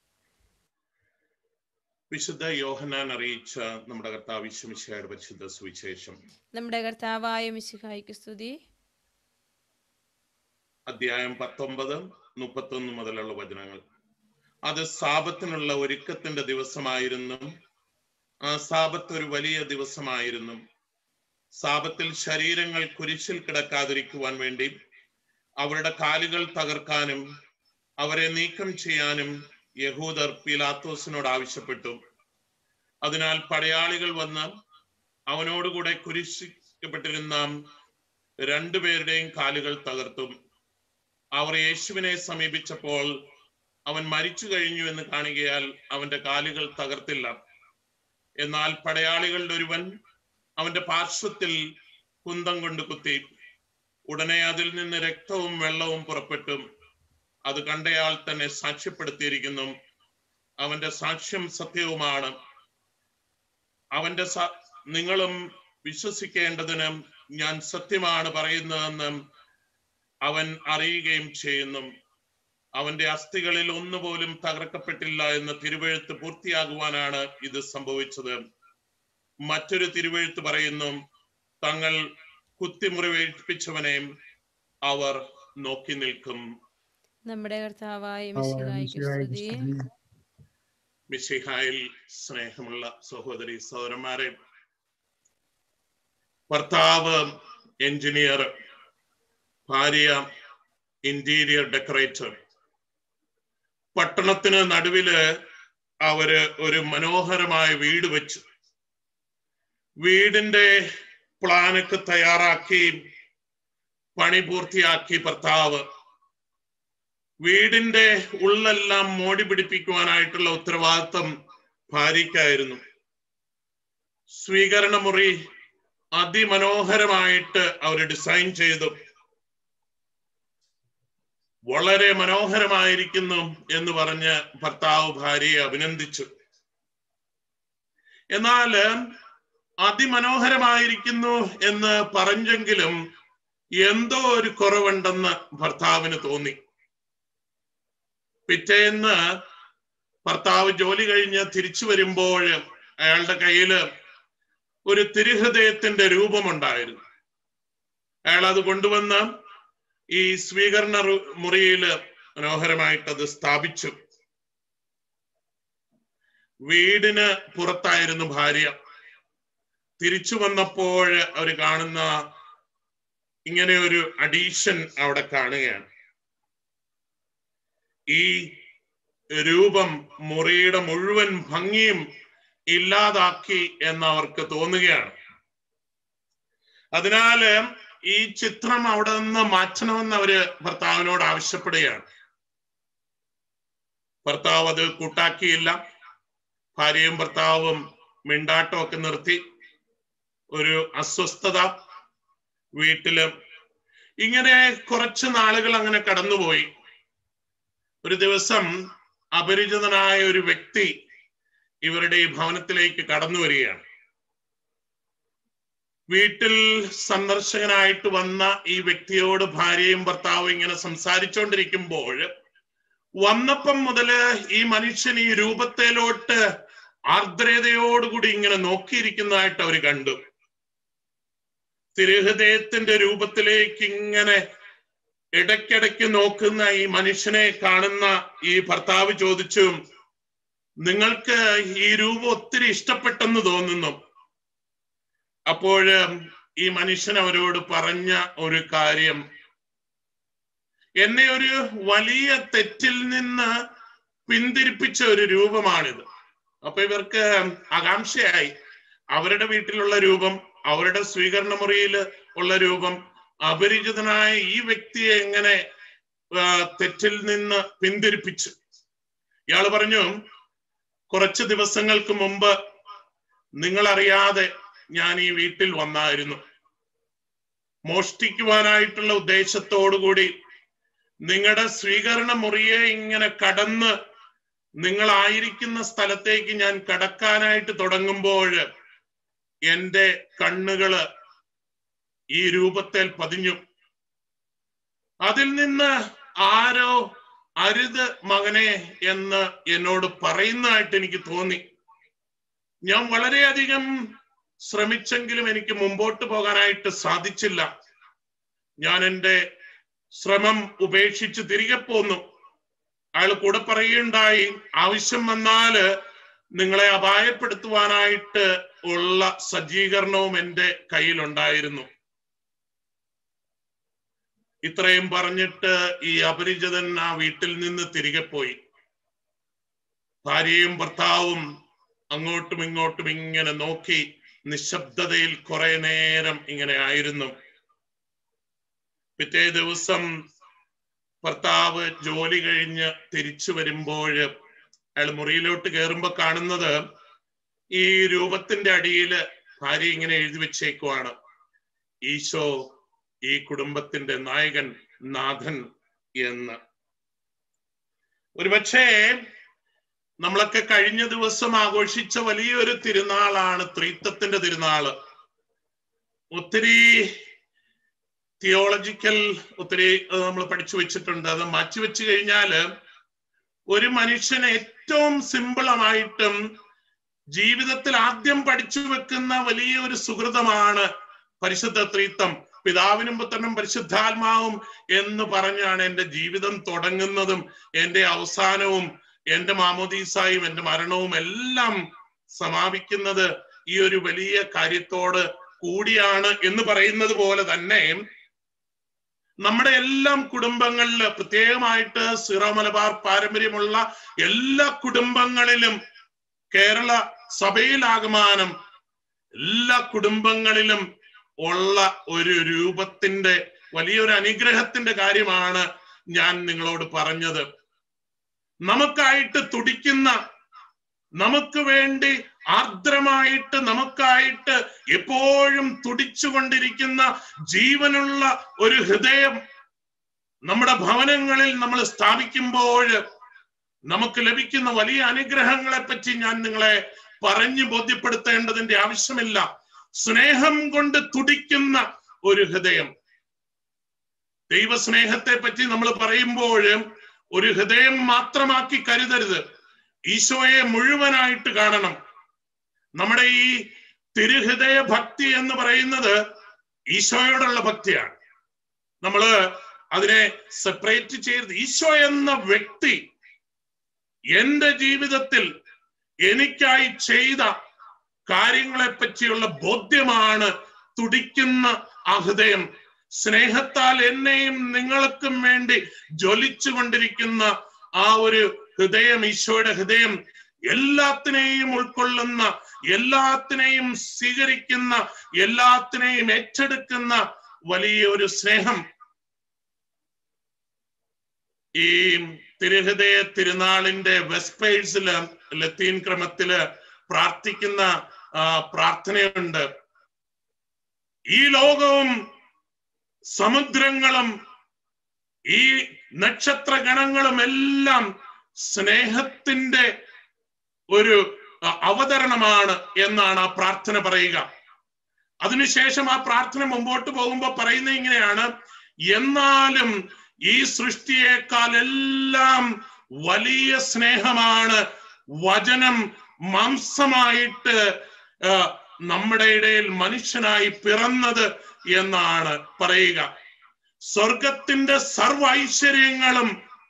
വിശുദ്ധ യോഹനാൻ അറിയിച്ച നമ്മുടെ കർത്താവ് വിശ്വമിശയുടെ പരിശുദ്ധ സുവിശേഷം നമ്മുടെ കർത്താവായ മിശിഹായിക്ക് സ്തുതി അധ്യായം പത്തൊമ്പത് മുപ്പത്തൊന്ന് മുതലുള്ള വചനങ്ങൾ അത് സാപത്തിനുള്ള ഒരുക്കത്തിന്റെ ദിവസമായിരുന്നു ആ സാപത്ത് ഒരു വലിയ ദിവസമായിരുന്നു സാപത്തിൽ ശരീരങ്ങൾ കുരിശിൽ കിടക്കാതിരിക്കുവാൻ വേണ്ടി അവരുടെ കാലുകൾ തകർക്കാനും അവരെ നീക്കം ചെയ്യാനും യഹൂദർ പീലാത്തോസിനോട് ആവശ്യപ്പെട്ടു അതിനാൽ പടയാളികൾ വന്ന് അവനോടുകൂടെ കുരിശിക്കപ്പെട്ടിരുന്ന രണ്ടുപേരുടെയും കാലുകൾ തകർത്തു അവർ യേശുവിനെ സമീപിച്ചപ്പോൾ അവൻ മരിച്ചു കഴിഞ്ഞു എന്ന് കാണുകയാൽ അവന്റെ കാലുകൾ തകർത്തില്ല എന്നാൽ പടയാളികളുടെ ഒരുവൻ അവന്റെ പാർശ്വത്തിൽ കുന്തം കൊണ്ട് കുത്തി ഉടനെ അതിൽ നിന്ന് രക്തവും വെള്ളവും പുറപ്പെട്ടു അത് കണ്ടയാൾ തന്നെ സാക്ഷ്യപ്പെടുത്തിയിരിക്കുന്നു അവന്റെ സാക്ഷ്യം സത്യവുമാണ് അവന്റെ സ- നിങ്ങളും വിശ്വസിക്കേണ്ടതിന് ഞാൻ സത്യമാണ് പറയുന്നതെന്ന് അവൻ അറിയുകയും ചെയ്യുന്നു അവന്റെ അസ്ഥികളിൽ ഒന്നുപോലും തകർക്കപ്പെട്ടില്ല എന്ന തിരുവെഴുത്ത് പൂർത്തിയാകുവാനാണ് ഇത് സംഭവിച്ചത് മറ്റൊരു തിരുവെഴുത്ത് പറയുന്നു തങ്ങൾ കുത്തിമുറിവേൽപ്പിച്ചവനെ അവർ നോക്കി നിൽക്കും നമ്മുടെ കർത്താവായ മിശിഹായിക്ക് സ്തുതി മിശിഹായിൽ സ്നേഹമുള്ള സഹോദരി സഹോദരന്മാരെ ഭർത്താവ് എഞ്ചിനീയർ ഭാര്യ ഇന്റീരിയർ ഡെക്കറേറ്റർ പട്ടണത്തിന് നടുവില് അവര് ഒരു മനോഹരമായ വീട് വെച്ചു വീടിന്റെ പ്ലാനൊക്കെ തയ്യാറാക്കി പണി പൂർത്തിയാക്കി ഭർത്താവ് വീടിന്റെ ഉള്ളെല്ലാം മോടി പിടിപ്പിക്കുവാനായിട്ടുള്ള ഉത്തരവാദിത്വം ഭാര്യയ്ക്കായിരുന്നു സ്വീകരണ മുറി അതിമനോഹരമായിട്ട് അവർ ഡിസൈൻ ചെയ്തു വളരെ മനോഹരമായിരിക്കുന്നു എന്ന് പറഞ്ഞ് ഭർത്താവ് ഭാര്യയെ അഭിനന്ദിച്ചു എന്നാൽ അതിമനോഹരമായിരിക്കുന്നു എന്ന് പറഞ്ഞെങ്കിലും എന്തോ ഒരു കുറവുണ്ടെന്ന് ഭർത്താവിന് തോന്നി പിറ്റേന്ന് ഭർത്താവ് ജോലി കഴിഞ്ഞ് തിരിച്ചു വരുമ്പോൾ അയാളുടെ കയ്യില് ഒരു തിരുഹൃദയത്തിന്റെ രൂപമുണ്ടായിരുന്നു അയാൾ അത് കൊണ്ടുവന്ന് ഈ സ്വീകരണ റു- മുറിയില് മനോഹരമായിട്ട് അത് സ്ഥാപിച്ചു വീടിന് പുറത്തായിരുന്നു ഭാര്യ തിരിച്ചു വന്നപ്പോൾ അവർ കാണുന്ന ഇങ്ങനെ ഒരു അഡീഷൻ അവിടെ കാണുകയാണ് ഈ രൂപം മുറിയുടെ മുഴുവൻ ഭംഗിയും ഇല്ലാതാക്കി എന്ന് അവർക്ക് തോന്നുകയാണ് അതിനാല് ഈ ചിത്രം അവിടെ നിന്ന് മാറ്റണമെന്ന് അവര് ഭർത്താവിനോട് ആവശ്യപ്പെടുകയാണ് ഭർത്താവ് അത് കൂട്ടാക്കിയില്ല ഭാര്യയും ഭർത്താവും മിണ്ടാട്ടം ഒക്കെ നിർത്തി ഒരു അസ്വസ്ഥത വീട്ടില് ഇങ്ങനെ കുറച്ച് നാളുകൾ അങ്ങനെ കടന്നുപോയി ഒരു ദിവസം അപരിചിതനായ ഒരു വ്യക്തി ഇവരുടെ ഈ ഭവനത്തിലേക്ക് കടന്നു വരികയാണ് വീട്ടിൽ സന്ദർശകനായിട്ട് വന്ന ഈ വ്യക്തിയോട് ഭാര്യയും ഭർത്താവും ഇങ്ങനെ സംസാരിച്ചുകൊണ്ടിരിക്കുമ്പോൾ വന്നപ്പം മുതല് ഈ മനുഷ്യൻ ഈ രൂപത്തിലോട്ട് ആർദ്രതയോടുകൂടി ഇങ്ങനെ നോക്കിയിരിക്കുന്നതായിട്ട് അവർ കണ്ടു തിരുഹൃദയത്തിന്റെ രൂപത്തിലേക്ക് ഇങ്ങനെ ഇടയ്ക്കിടയ്ക്ക് നോക്കുന്ന ഈ മനുഷ്യനെ കാണുന്ന ഈ ഭർത്താവ് ചോദിച്ചു നിങ്ങൾക്ക് ഈ രൂപം ഒത്തിരി ഇഷ്ടപ്പെട്ടെന്ന് തോന്നുന്നു അപ്പോഴ് ഈ മനുഷ്യൻ അവരോട് പറഞ്ഞ ഒരു കാര്യം എന്നെ ഒരു വലിയ തെറ്റിൽ നിന്ന് പിന്തിരിപ്പിച്ച ഒരു രൂപമാണിത് അപ്പൊ ഇവർക്ക് ആകാംക്ഷയായി അവരുടെ വീട്ടിലുള്ള രൂപം അവരുടെ സ്വീകരണ മുറിയിൽ ഉള്ള രൂപം അപരിചിതനായ ഈ വ്യക്തിയെ എങ്ങനെ ആ, തെറ്റിൽ നിന്ന് പിന്തിരിപ്പിച്ചു ഇയാൾ പറഞ്ഞു കുറച്ച് ദിവസങ്ങൾക്ക് മുമ്പ് നിങ്ങൾ അറിയാതെ ഞാൻ ഈ വീട്ടിൽ വന്നായിരുന്നു മോഷ്ടിക്കുവാനായിട്ടുള്ള ഉദ്ദേശത്തോടുകൂടി നിങ്ങളുടെ സ്വീകരണ മുറിയെ ഇങ്ങനെ കടന്ന് നിങ്ങളായിരിക്കുന്ന സ്ഥലത്തേക്ക് ഞാൻ കടക്കാനായിട്ട് തുടങ്ങുമ്പോൾ എന്റെ കണ്ണുകള് ഈ രൂപത്തിൽ പതിഞ്ഞു അതിൽ നിന്ന് ആരോ അരുത് മകനെ എന്ന് എന്നോട് പറയുന്നതായിട്ട് എനിക്ക് തോന്നി ഞാൻ വളരെയധികം ശ്രമിച്ചെങ്കിലും എനിക്ക് മുമ്പോട്ട് പോകാനായിട്ട് സാധിച്ചില്ല ഞാൻ എൻ്റെ ശ്രമം ഉപേക്ഷിച്ച് തിരികെ പോന്നു അയാൾ കൂടെ പറയുകയുണ്ടായി ആവശ്യം വന്നാല് നിങ്ങളെ അപായപ്പെടുത്തുവാനായിട്ട് ഉള്ള സജ്ജീകരണവും എൻ്റെ കയ്യിലുണ്ടായിരുന്നു ഇത്രയും പറഞ്ഞിട്ട് ഈ അപരിചിതൻ ആ വീട്ടിൽ നിന്ന് തിരികെ പോയി ഭാര്യയും ഭർത്താവും അങ്ങോട്ടും ഇങ്ങോട്ടും ഇങ്ങനെ നോക്കി നിശബ്ദതയിൽ കുറെ നേരം ഇങ്ങനെ ആയിരുന്നു പിറ്റേ ദിവസം ഭർത്താവ് ജോലി കഴിഞ്ഞ് തിരിച്ചു വരുമ്പോൾ അയാൾ മുറിയിലോട്ട് കയറുമ്പോ കാണുന്നത് ഈ രൂപത്തിന്റെ അടിയില് ഭാര്യ ഇങ്ങനെ എഴുതി വെച്ചേക്കുവാണ് ഈശോ ഈ കുടുംബത്തിന്റെ നായകൻ നാഥൻ എന്ന് ഒരുപക്ഷേ നമ്മളൊക്കെ കഴിഞ്ഞ ദിവസം ആഘോഷിച്ച വലിയൊരു തിരുനാളാണ് ത്രീത്വത്തിന്റെ തിരുനാള് ഒത്തിരി തിയോളജിക്കൽ ഒത്തിരി നമ്മൾ പഠിച്ചു വെച്ചിട്ടുണ്ട് അത് മാറ്റി വെച്ച് കഴിഞ്ഞാല് ഒരു മനുഷ്യന് ഏറ്റവും സിമ്പിളമായിട്ടും ജീവിതത്തിൽ ആദ്യം പഠിച്ചു വെക്കുന്ന വലിയ ഒരു സുഹൃതമാണ് പരിശുദ്ധ ത്രീത്വം പിതാവിനും പുത്രനും പരിശുദ്ധാത്മാവും എന്ന് പറഞ്ഞാണ് എൻ്റെ ജീവിതം തുടങ്ങുന്നതും എൻ്റെ അവസാനവും എൻ്റെ മാമോദീസായും എൻ്റെ മരണവും എല്ലാം സമാപിക്കുന്നത് ഈ ഒരു വലിയ കാര്യത്തോട് കൂടിയാണ് എന്ന് പറയുന്നത് പോലെ തന്നെ നമ്മുടെ എല്ലാം കുടുംബങ്ങളില് പ്രത്യേകമായിട്ട് സിറോ മലബാർ പാരമ്പര്യമുള്ള എല്ലാ കുടുംബങ്ങളിലും കേരള സഭയിലാകമാനം എല്ലാ കുടുംബങ്ങളിലും ഉള്ള ഒരു രൂപത്തിന്റെ വലിയൊരു അനുഗ്രഹത്തിന്റെ കാര്യമാണ് ഞാൻ നിങ്ങളോട് പറഞ്ഞത് നമുക്കായിട്ട് തുടിക്കുന്ന നമുക്ക് വേണ്ടി ആർദ്രമായിട്ട് നമുക്കായിട്ട് എപ്പോഴും തുടിച്ചുകൊണ്ടിരിക്കുന്ന ജീവനുള്ള ഒരു ഹൃദയം നമ്മുടെ ഭവനങ്ങളിൽ നമ്മൾ സ്ഥാപിക്കുമ്പോൾ നമുക്ക് ലഭിക്കുന്ന വലിയ അനുഗ്രഹങ്ങളെ പറ്റി ഞാൻ നിങ്ങളെ പറഞ്ഞു ബോധ്യപ്പെടുത്തേണ്ടതിന്റെ ആവശ്യമില്ല സ്നേഹം കൊണ്ട് തുടിക്കുന്ന ഒരു ഹൃദയം ദൈവസ്നേഹത്തെ പറ്റി നമ്മൾ പറയുമ്പോൾ ഒരു ഹൃദയം മാത്രമാക്കി കരുതരുത് ഈശോയെ മുഴുവനായിട്ട് കാണണം നമ്മുടെ ഈ തിരുഹൃദയ ഭക്തി എന്ന് പറയുന്നത് ഈശോയോടുള്ള ഭക്തിയാണ് നമ്മള് അതിനെ സെപ്പറേറ്റ് ചെയ്ത് ഈശോ എന്ന വ്യക്തി എന്റെ ജീവിതത്തിൽ എനിക്കായി ചെയ്ത കാര്യങ്ങളെ പറ്റിയുള്ള ബോധ്യമാണ് തുടിക്കുന്ന ആ ഹൃദയം സ്നേഹത്താൽ എന്നെയും നിങ്ങൾക്കും വേണ്ടി ജ്വലിച്ചു കൊണ്ടിരിക്കുന്ന ആ ഒരു ഹൃദയം ഈശോയുടെ ഹൃദയം എല്ലാത്തിനെയും ഉൾക്കൊള്ളുന്ന എല്ലാത്തിനെയും സ്വീകരിക്കുന്ന എല്ലാത്തിനെയും ഏറ്റെടുക്കുന്ന വലിയ ഒരു സ്നേഹം ഈ തിരുഹൃദയ തിരുനാളിന്റെ വെസ്പേഴ്സില് ലത്തീൻ ക്രമത്തില് പ്രാർത്ഥിക്കുന്ന ആ, പ്രാർത്ഥനയുണ്ട് ഈ ലോകവും സമുദ്രങ്ങളും ഈ നക്ഷത്ര ഗണങ്ങളും എല്ലാം സ്നേഹത്തിന്റെ ഒരു അ, അവതരണമാണ് എന്നാണ് ആ പ്രാർത്ഥന പറയുക അതിനുശേഷം ആ പ്രാർത്ഥന മുമ്പോട്ട് പോകുമ്പോൾ പറയുന്നത് ഇങ്ങനെയാണ് എന്നാലും ഈ സൃഷ്ടിയേക്കാൾ എല്ലാം വലിയ സ്നേഹമാണ് വചനം മാംസമായിട്ട് ആ, നമ്മുടെ ഇടയിൽ മനുഷ്യനായി പിറന്നത് എന്നാണ് പറയുക സ്വർഗത്തിന്റെ സർവ ഐശ്വര്യങ്ങളും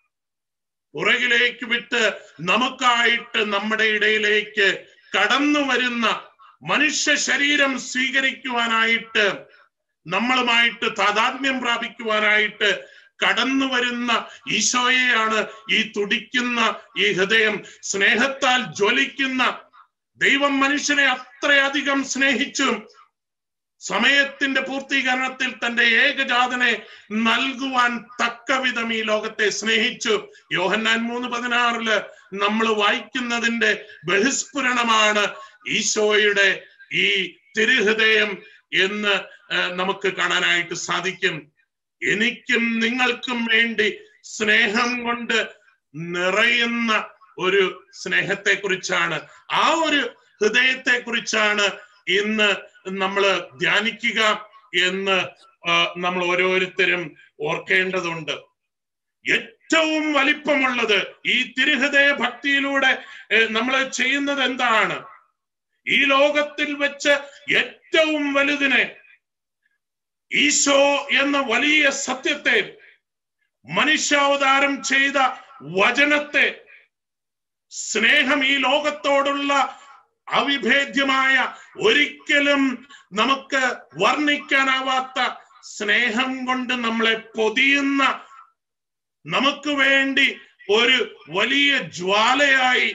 പുറകിലേക്ക് വിട്ട് നമുക്കായിട്ട് നമ്മുടെ ഇടയിലേക്ക് കടന്നു വരുന്ന മനുഷ്യ ശരീരം സ്വീകരിക്കുവാനായിട്ട് നമ്മളുമായിട്ട് താതാത്മ്യം പ്രാപിക്കുവാനായിട്ട് കടന്നു വരുന്ന ഈശോയെയാണ് ഈ തുടിക്കുന്ന ഈ ഹൃദയം സ്നേഹത്താൽ ജ്വലിക്കുന്ന ദൈവം മനുഷ്യനെ അത്രയധികം സ്നേഹിച്ചു സമയത്തിന്റെ പൂർത്തീകരണത്തിൽ തന്റെ ഏകജാതനെ നൽകുവാൻ തക്കവിധം ഈ ലോകത്തെ സ്നേഹിച്ചു യോഹന്നാൻ മൂന്ന് പതിനാറില് നമ്മൾ വായിക്കുന്നതിന്റെ ബഹിസ്ഫുരണമാണ് ഈശോയുടെ ഈ തിരുഹൃദയം എന്ന് ആ, നമുക്ക് കാണാനായിട്ട് സാധിക്കും എനിക്കും നിങ്ങൾക്കും വേണ്ടി സ്നേഹം കൊണ്ട് നിറയുന്ന ഒരു സ്നേഹത്തെ കുറിച്ചാണ് ആ ഒരു ഹൃദയത്തെ കുറിച്ചാണ് ഇന്ന് നമ്മൾ ധ്യാനിക്കുക എന്ന് ആ, നമ്മൾ ഓരോരുത്തരും ഓർക്കേണ്ടതുണ്ട് ഏറ്റവും വലിപ്പമുള്ളത് ഈ തിരുഹൃദയ ഭക്തിയിലൂടെ നമ്മൾ ചെയ്യുന്നത് എന്താണ് ഈ ലോകത്തിൽ വെച്ച് ഏറ്റവും വലുതിനെ ഈശോ എന്ന വലിയ സത്യത്തെ മനുഷ്യാവതാരം ചെയ്ത വചനത്തെ സ്നേഹം ഈ ലോകത്തോടുള്ള അവിഭേദ്യമായ ഒരിക്കലും നമുക്ക് വർണ്ണിക്കാനാവാത്ത സ്നേഹം കൊണ്ട് നമ്മളെ പൊതിയുന്ന നമുക്ക് വേണ്ടി ഒരു വലിയ ജ്വാലയായി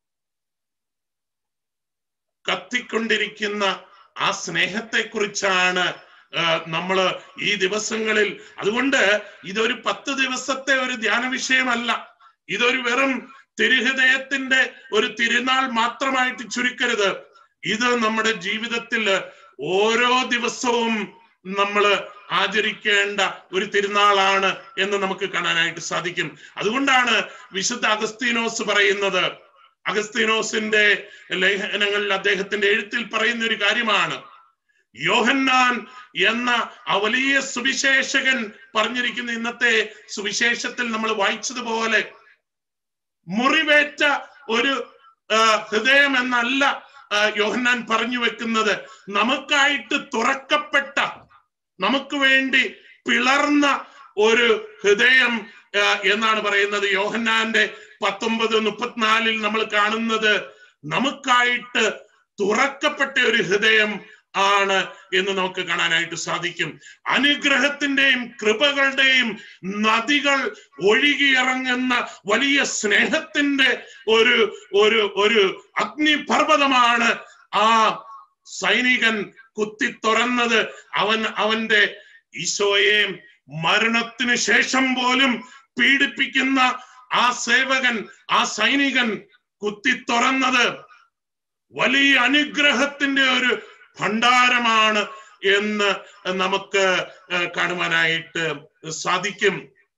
കത്തിക്കൊണ്ടിരിക്കുന്ന ആ സ്നേഹത്തെ കുറിച്ചാണ് നമ്മൾ ഈ ദിവസങ്ങളിൽ അതുകൊണ്ട് ഇതൊരു പത്ത് ദിവസത്തെ ഒരു ധ്യാന വിഷയമല്ല ഇതൊരു വെറും തിരുഹൃദയത്തിന്റെ ഒരു തിരുനാൾ മാത്രമായിട്ട് ചുരുക്കരുത് ഇത് നമ്മുടെ ജീവിതത്തിൽ ഓരോ ദിവസവും നമ്മൾ ആചരിക്കേണ്ട ഒരു തിരുനാളാണ് എന്ന് നമുക്ക് കാണാനായിട്ട് സാധിക്കും അതുകൊണ്ടാണ് വിശുദ്ധ അഗസ്തീനോസ് പറയുന്നത് അഗസ്തീനോസിന്റെ ലേഖനങ്ങളിൽ അദ്ദേഹത്തിന്റെ എഴുത്തിൽ പറയുന്ന ഒരു കാര്യമാണ് യോഹന്നാൻ എന്ന ആ വലിയ സുവിശേഷകൻ പറഞ്ഞിരിക്കുന്ന ഇന്നത്തെ സുവിശേഷത്തിൽ നമ്മൾ വായിച്ചതുപോലെ മുറിവേറ്റ ഒരു ആ, ഹൃദയം എന്നല്ല ആ, യോഹന്നാൻ പറഞ്ഞു വെക്കുന്നത് നമുക്കായിട്ട് തുറക്കപ്പെട്ട നമുക്ക് വേണ്ടി പിളർന്ന ഒരു ഹൃദയം ആ, എന്നാണ് പറയുന്നത് യോഹന്നാന്റെ പത്തൊമ്പത് മുപ്പത്തിനാലിൽ നമ്മൾ കാണുന്നത് നമുക്കായിട്ട് തുറക്കപ്പെട്ട ഒരു ഹൃദയം ആണ് എന്ന് നമുക്ക് കാണാനായിട്ട് സാധിക്കും അനുഗ്രഹത്തിന്റെയും കൃപകളുടെയും നദികൾ ഒഴുകിയിറങ്ങുന്ന വലിയ സ്നേഹത്തിന്റെ ഒരു ഒരു ഒരു അഗ്നിപർവ്വതമാണ് ആ സൈനികൻ കുത്തി തുറന്നത് അവൻ അവന്റെ ഈശോയെ മരണത്തിന് ശേഷം പോലും പീഡിപ്പിക്കുന്ന ആ സേവകൻ ആ സൈനികൻ കുത്തി തുറന്നത് വലിയ അനുഗ്രഹത്തിന്റെ ഒരു ഭണ്ഡാരമാണ് എന്ന് നമുക്ക് ഏഹ് കാണുവാനായിട്ട് സാധിക്കും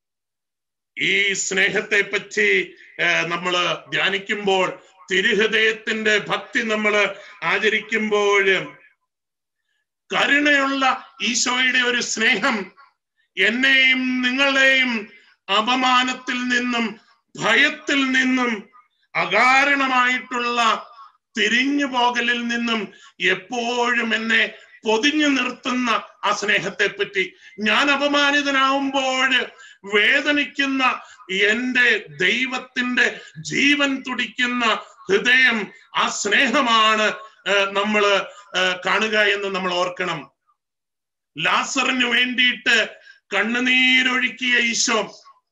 ഈ സ്നേഹത്തെ പറ്റി നമ്മൾ ധ്യാനിക്കുമ്പോൾ തിരുഹൃദയത്തിന്റെ ഭക്തി നമ്മൾ ആചരിക്കുമ്പോൾ കരുണയുള്ള ഈശോയുടെ ഒരു സ്നേഹം എന്നെയും നിങ്ങളെയും അപമാനത്തിൽ നിന്നും ഭയത്തിൽ നിന്നും അകാരണമായിട്ടുള്ള തിരിഞ്ഞു പോകലിൽ നിന്നും എപ്പോഴും എന്നെ പൊതിഞ്ഞു നിർത്തുന്ന ആ സ്നേഹത്തെ പറ്റി ഞാൻ അപമാനിതനാവുമ്പോൾ വേദനിക്കുന്ന എന്റെ ദൈവത്തിന്റെ ജീവൻ തുടിക്കുന്ന ഹൃദയം ആ സ്നേഹമാണ് നമ്മൾ കാണുക എന്ന് നമ്മൾ ഓർക്കണം ലാസറിന് വേണ്ടിയിട്ട് കണ്ണുനീരൊഴുക്കിയ ഈശോ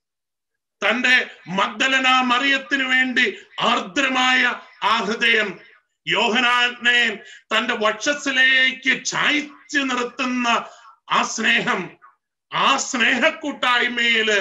തന്റെ മഗ്ദലന മറിയത്തിനു വേണ്ടി ആർദ്രമായ ആ ഹൃദയം യോഹനാനെ തന്റെ വക്ഷസിലേക്ക് ചായച്ചു നിർത്തുന്ന ആ സ്നേഹം ആ സ്നേഹക്കൂട്ടായ്മയില്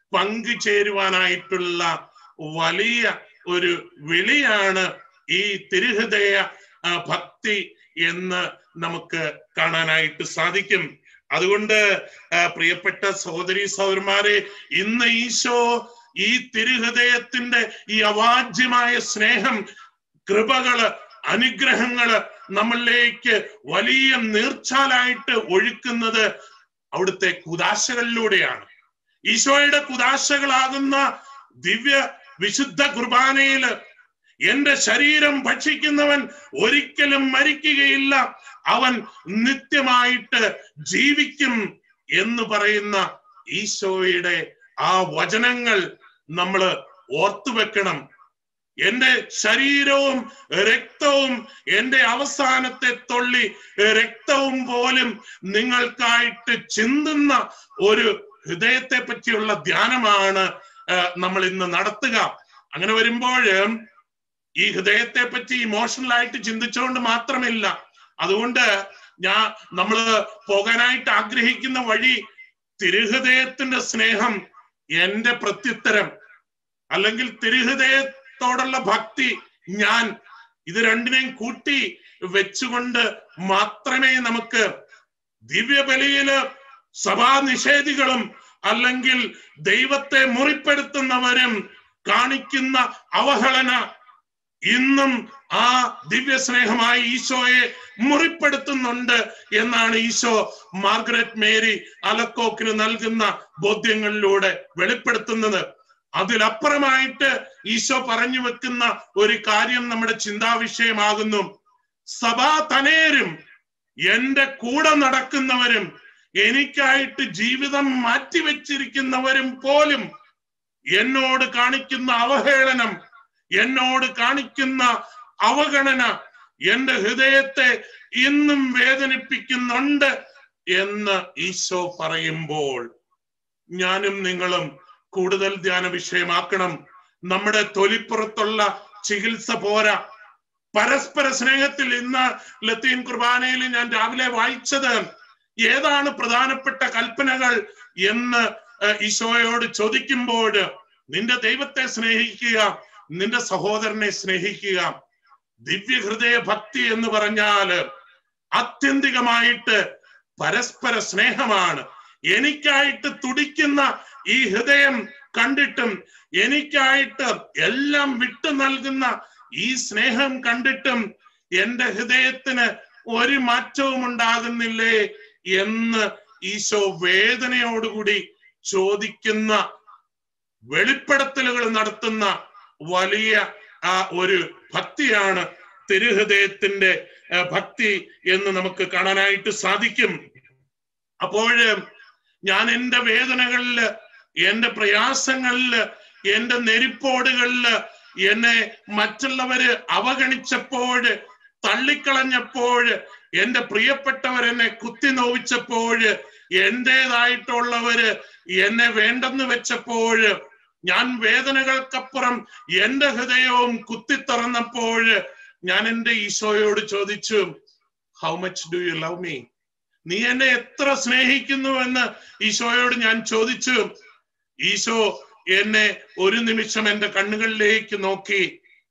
പങ്കുചേരുവാനായിട്ടുള്ള വലിയ ഒരു വിളിയാണ് ഈ തിരുഹൃദയ ആ, ഭക്തി എന്ന് നമുക്ക് കാണാനായിട്ട് സാധിക്കും അതുകൊണ്ട് ആ, പ്രിയപ്പെട്ട സഹോദരി സഹോദരന്മാരെ ഇന്ന് ഈശോ ഈ തിരുഹൃദയത്തിന്റെ ഈ അവാജ്യമായ സ്നേഹം കൃപകള് അനുഗ്രഹങ്ങള് നമ്മളിലേക്ക് വലിയ നീർച്ചാലായിട്ട് ഒഴുക്കുന്നത് അവിടുത്തെ കുദാശകളിലൂടെയാണ് ഈശോയുടെ കുദാശകളാകുന്ന ദിവ്യ വിശുദ്ധ കുർബാനയില് എന്റെ ശരീരം ഭക്ഷിക്കുന്നവൻ ഒരിക്കലും മരിക്കുകയില്ല അവൻ നിത്യമായിട്ട് ജീവിക്കും എന്ന് പറയുന്ന ഈശോയുടെ ആ വചനങ്ങൾ നമ്മൾ ഓർത്തുവെക്കണം എന്റെ ശരീരവും രക്തവും എന്റെ അവസാനത്തെ തൊള്ളി രക്തവും പോലും നിങ്ങൾക്കായിട്ട് ചിന്തുന്ന ഒരു ഹൃദയത്തെ പറ്റിയുള്ള ധ്യാനമാണ് ആ, നമ്മൾ ഇന്ന് നടത്തുക അങ്ങനെ വരുമ്പോൾ ഈ ഹൃദയത്തെ പറ്റി ഇമോഷണൽ ആയിട്ട് ചിന്തിച്ചുകൊണ്ട് മാത്രമില്ല അതുകൊണ്ട് ഞാൻ നമ്മള് പോകാനായിട്ട് ആഗ്രഹിക്കുന്ന വഴി തിരുഹൃദയത്തിന്റെ സ്നേഹം എന്റെ പ്രത്യുത്തരം അല്ലെങ്കിൽ തിരുഹൃദയത്തോടുള്ള ഭക്തി ഞാൻ ഇത് രണ്ടിനെയും കൂട്ടി വെച്ചുകൊണ്ട് മാത്രമേ നമുക്ക് ദിവ്യബലിയില് സഭാ നിഷേധികളും അല്ലെങ്കിൽ ദൈവത്തെ മുറിപ്പെടുത്തുന്നവരും കാണിക്കുന്ന അവഹേളന ഇന്നും ആ ദിവ്യ സ്നേഹമായി ഈശോയെ മുറിപ്പെടുത്തുന്നുണ്ട് എന്നാണ് ഈശോ മാർഗരറ്റ് മേരി അലക്കോക്കിന് നൽകുന്ന ബോധ്യങ്ങളിലൂടെ വെളിപ്പെടുത്തുന്നത് അതിലപ്പുറമായിട്ട് ഈശോ പറഞ്ഞു വെക്കുന്ന ഒരു കാര്യം നമ്മുടെ ചിന്താവിഷയമാകുന്നു സഭാ തനേരും എന്റെ കൂടെ നടക്കുന്നവരും എനിക്കായിട്ട് ജീവിതം മാറ്റിവെച്ചിരിക്കുന്നവരും പോലും എന്നോട് കാണിക്കുന്ന അവഹേളനം എന്നോട് കാണിക്കുന്ന അവഗണന എന്റെ ഹൃദയത്തെ ഇന്നും വേദനിപ്പിക്കുന്നുണ്ട് എന്ന് ഈശോ പറയുമ്പോൾ ഞാനും നിങ്ങളും കൂടുതൽ ധ്യാന വിഷയമാക്കണം നമ്മുടെ തൊലിപ്പുറത്തുള്ള ചികിത്സ പോരാ പരസ്പര സ്നേഹത്തിൽ ഇന്ന് ലത്തീൻ കുർബാനയിൽ ഞാൻ രാവിലെ വായിച്ചത് ഏതാണ് പ്രധാനപ്പെട്ട കൽപ്പനകൾ എന്ന് ഏഹ്, ഈശോയോട് ചോദിക്കുമ്പോൾ നിന്റെ ദൈവത്തെ സ്നേഹിക്കുക നിന്റെ സഹോദരനെ സ്നേഹിക്കുക ദിവ്യ ഹൃദയ ഭക്തി എന്ന് പറഞ്ഞാല് ആത്യന്തികമായിട്ട് പരസ്പര സ്നേഹമാണ് എനിക്കായിട്ട് തുടിക്കുന്ന ഈ ഹൃദയം കണ്ടിട്ടും എനിക്കായിട്ട് എല്ലാം വിട്ടു നൽകുന്ന ഈ സ്നേഹം കണ്ടിട്ടും എന്റെ ഹൃദയത്തിന് ഒരു മാറ്റവും ഉണ്ടാകുന്നില്ലേ എന്ന് ഈശോ വേദനയോടുകൂടി ചോദിക്കുന്ന വെളിപ്പെടുത്തലുകൾ നടത്തുന്ന വലിയ ആ ഒരു ഭക്തിയാണ് തിരുഹൃദയത്തിന്റെ ആ, ഭക്തി എന്ന് നമുക്ക് കാണാനായിട്ട് സാധിക്കും അപ്പോഴ് ഞാൻ എൻ്റെ വേദനകളില് എൻ്റെ പ്രയാസങ്ങളില് എൻ്റെ നെരിപ്പോടുകളില് എന്നെ മറ്റുള്ളവര് അവഗണിച്ചപ്പോൾ തള്ളിക്കളഞ്ഞപ്പോൾ എന്റെ പ്രിയപ്പെട്ടവർ എന്നെ കുത്തി നോവിച്ചപ്പോഴ് എന്റേതായിട്ടുള്ളവര് എന്നെ വേണ്ടെന്ന് വെച്ചപ്പോഴ് ഞാൻ വേദനകൾക്കപ്പുറം എന്റെ ഹൃദയവും കുത്തിത്തുറന്നപ്പോഴ് ഞാൻ എന്റെ ഈശോയോട് ചോദിച്ചു how much do you love me നീ എന്നെ എത്ര സ്നേഹിക്കുന്നു എന്ന് ഈശോയോട് ഞാൻ ചോദിച്ചു ഈശോ എന്നെ ഒരു നിമിഷം എന്റെ കണ്ണുകളിലേക്ക് നോക്കി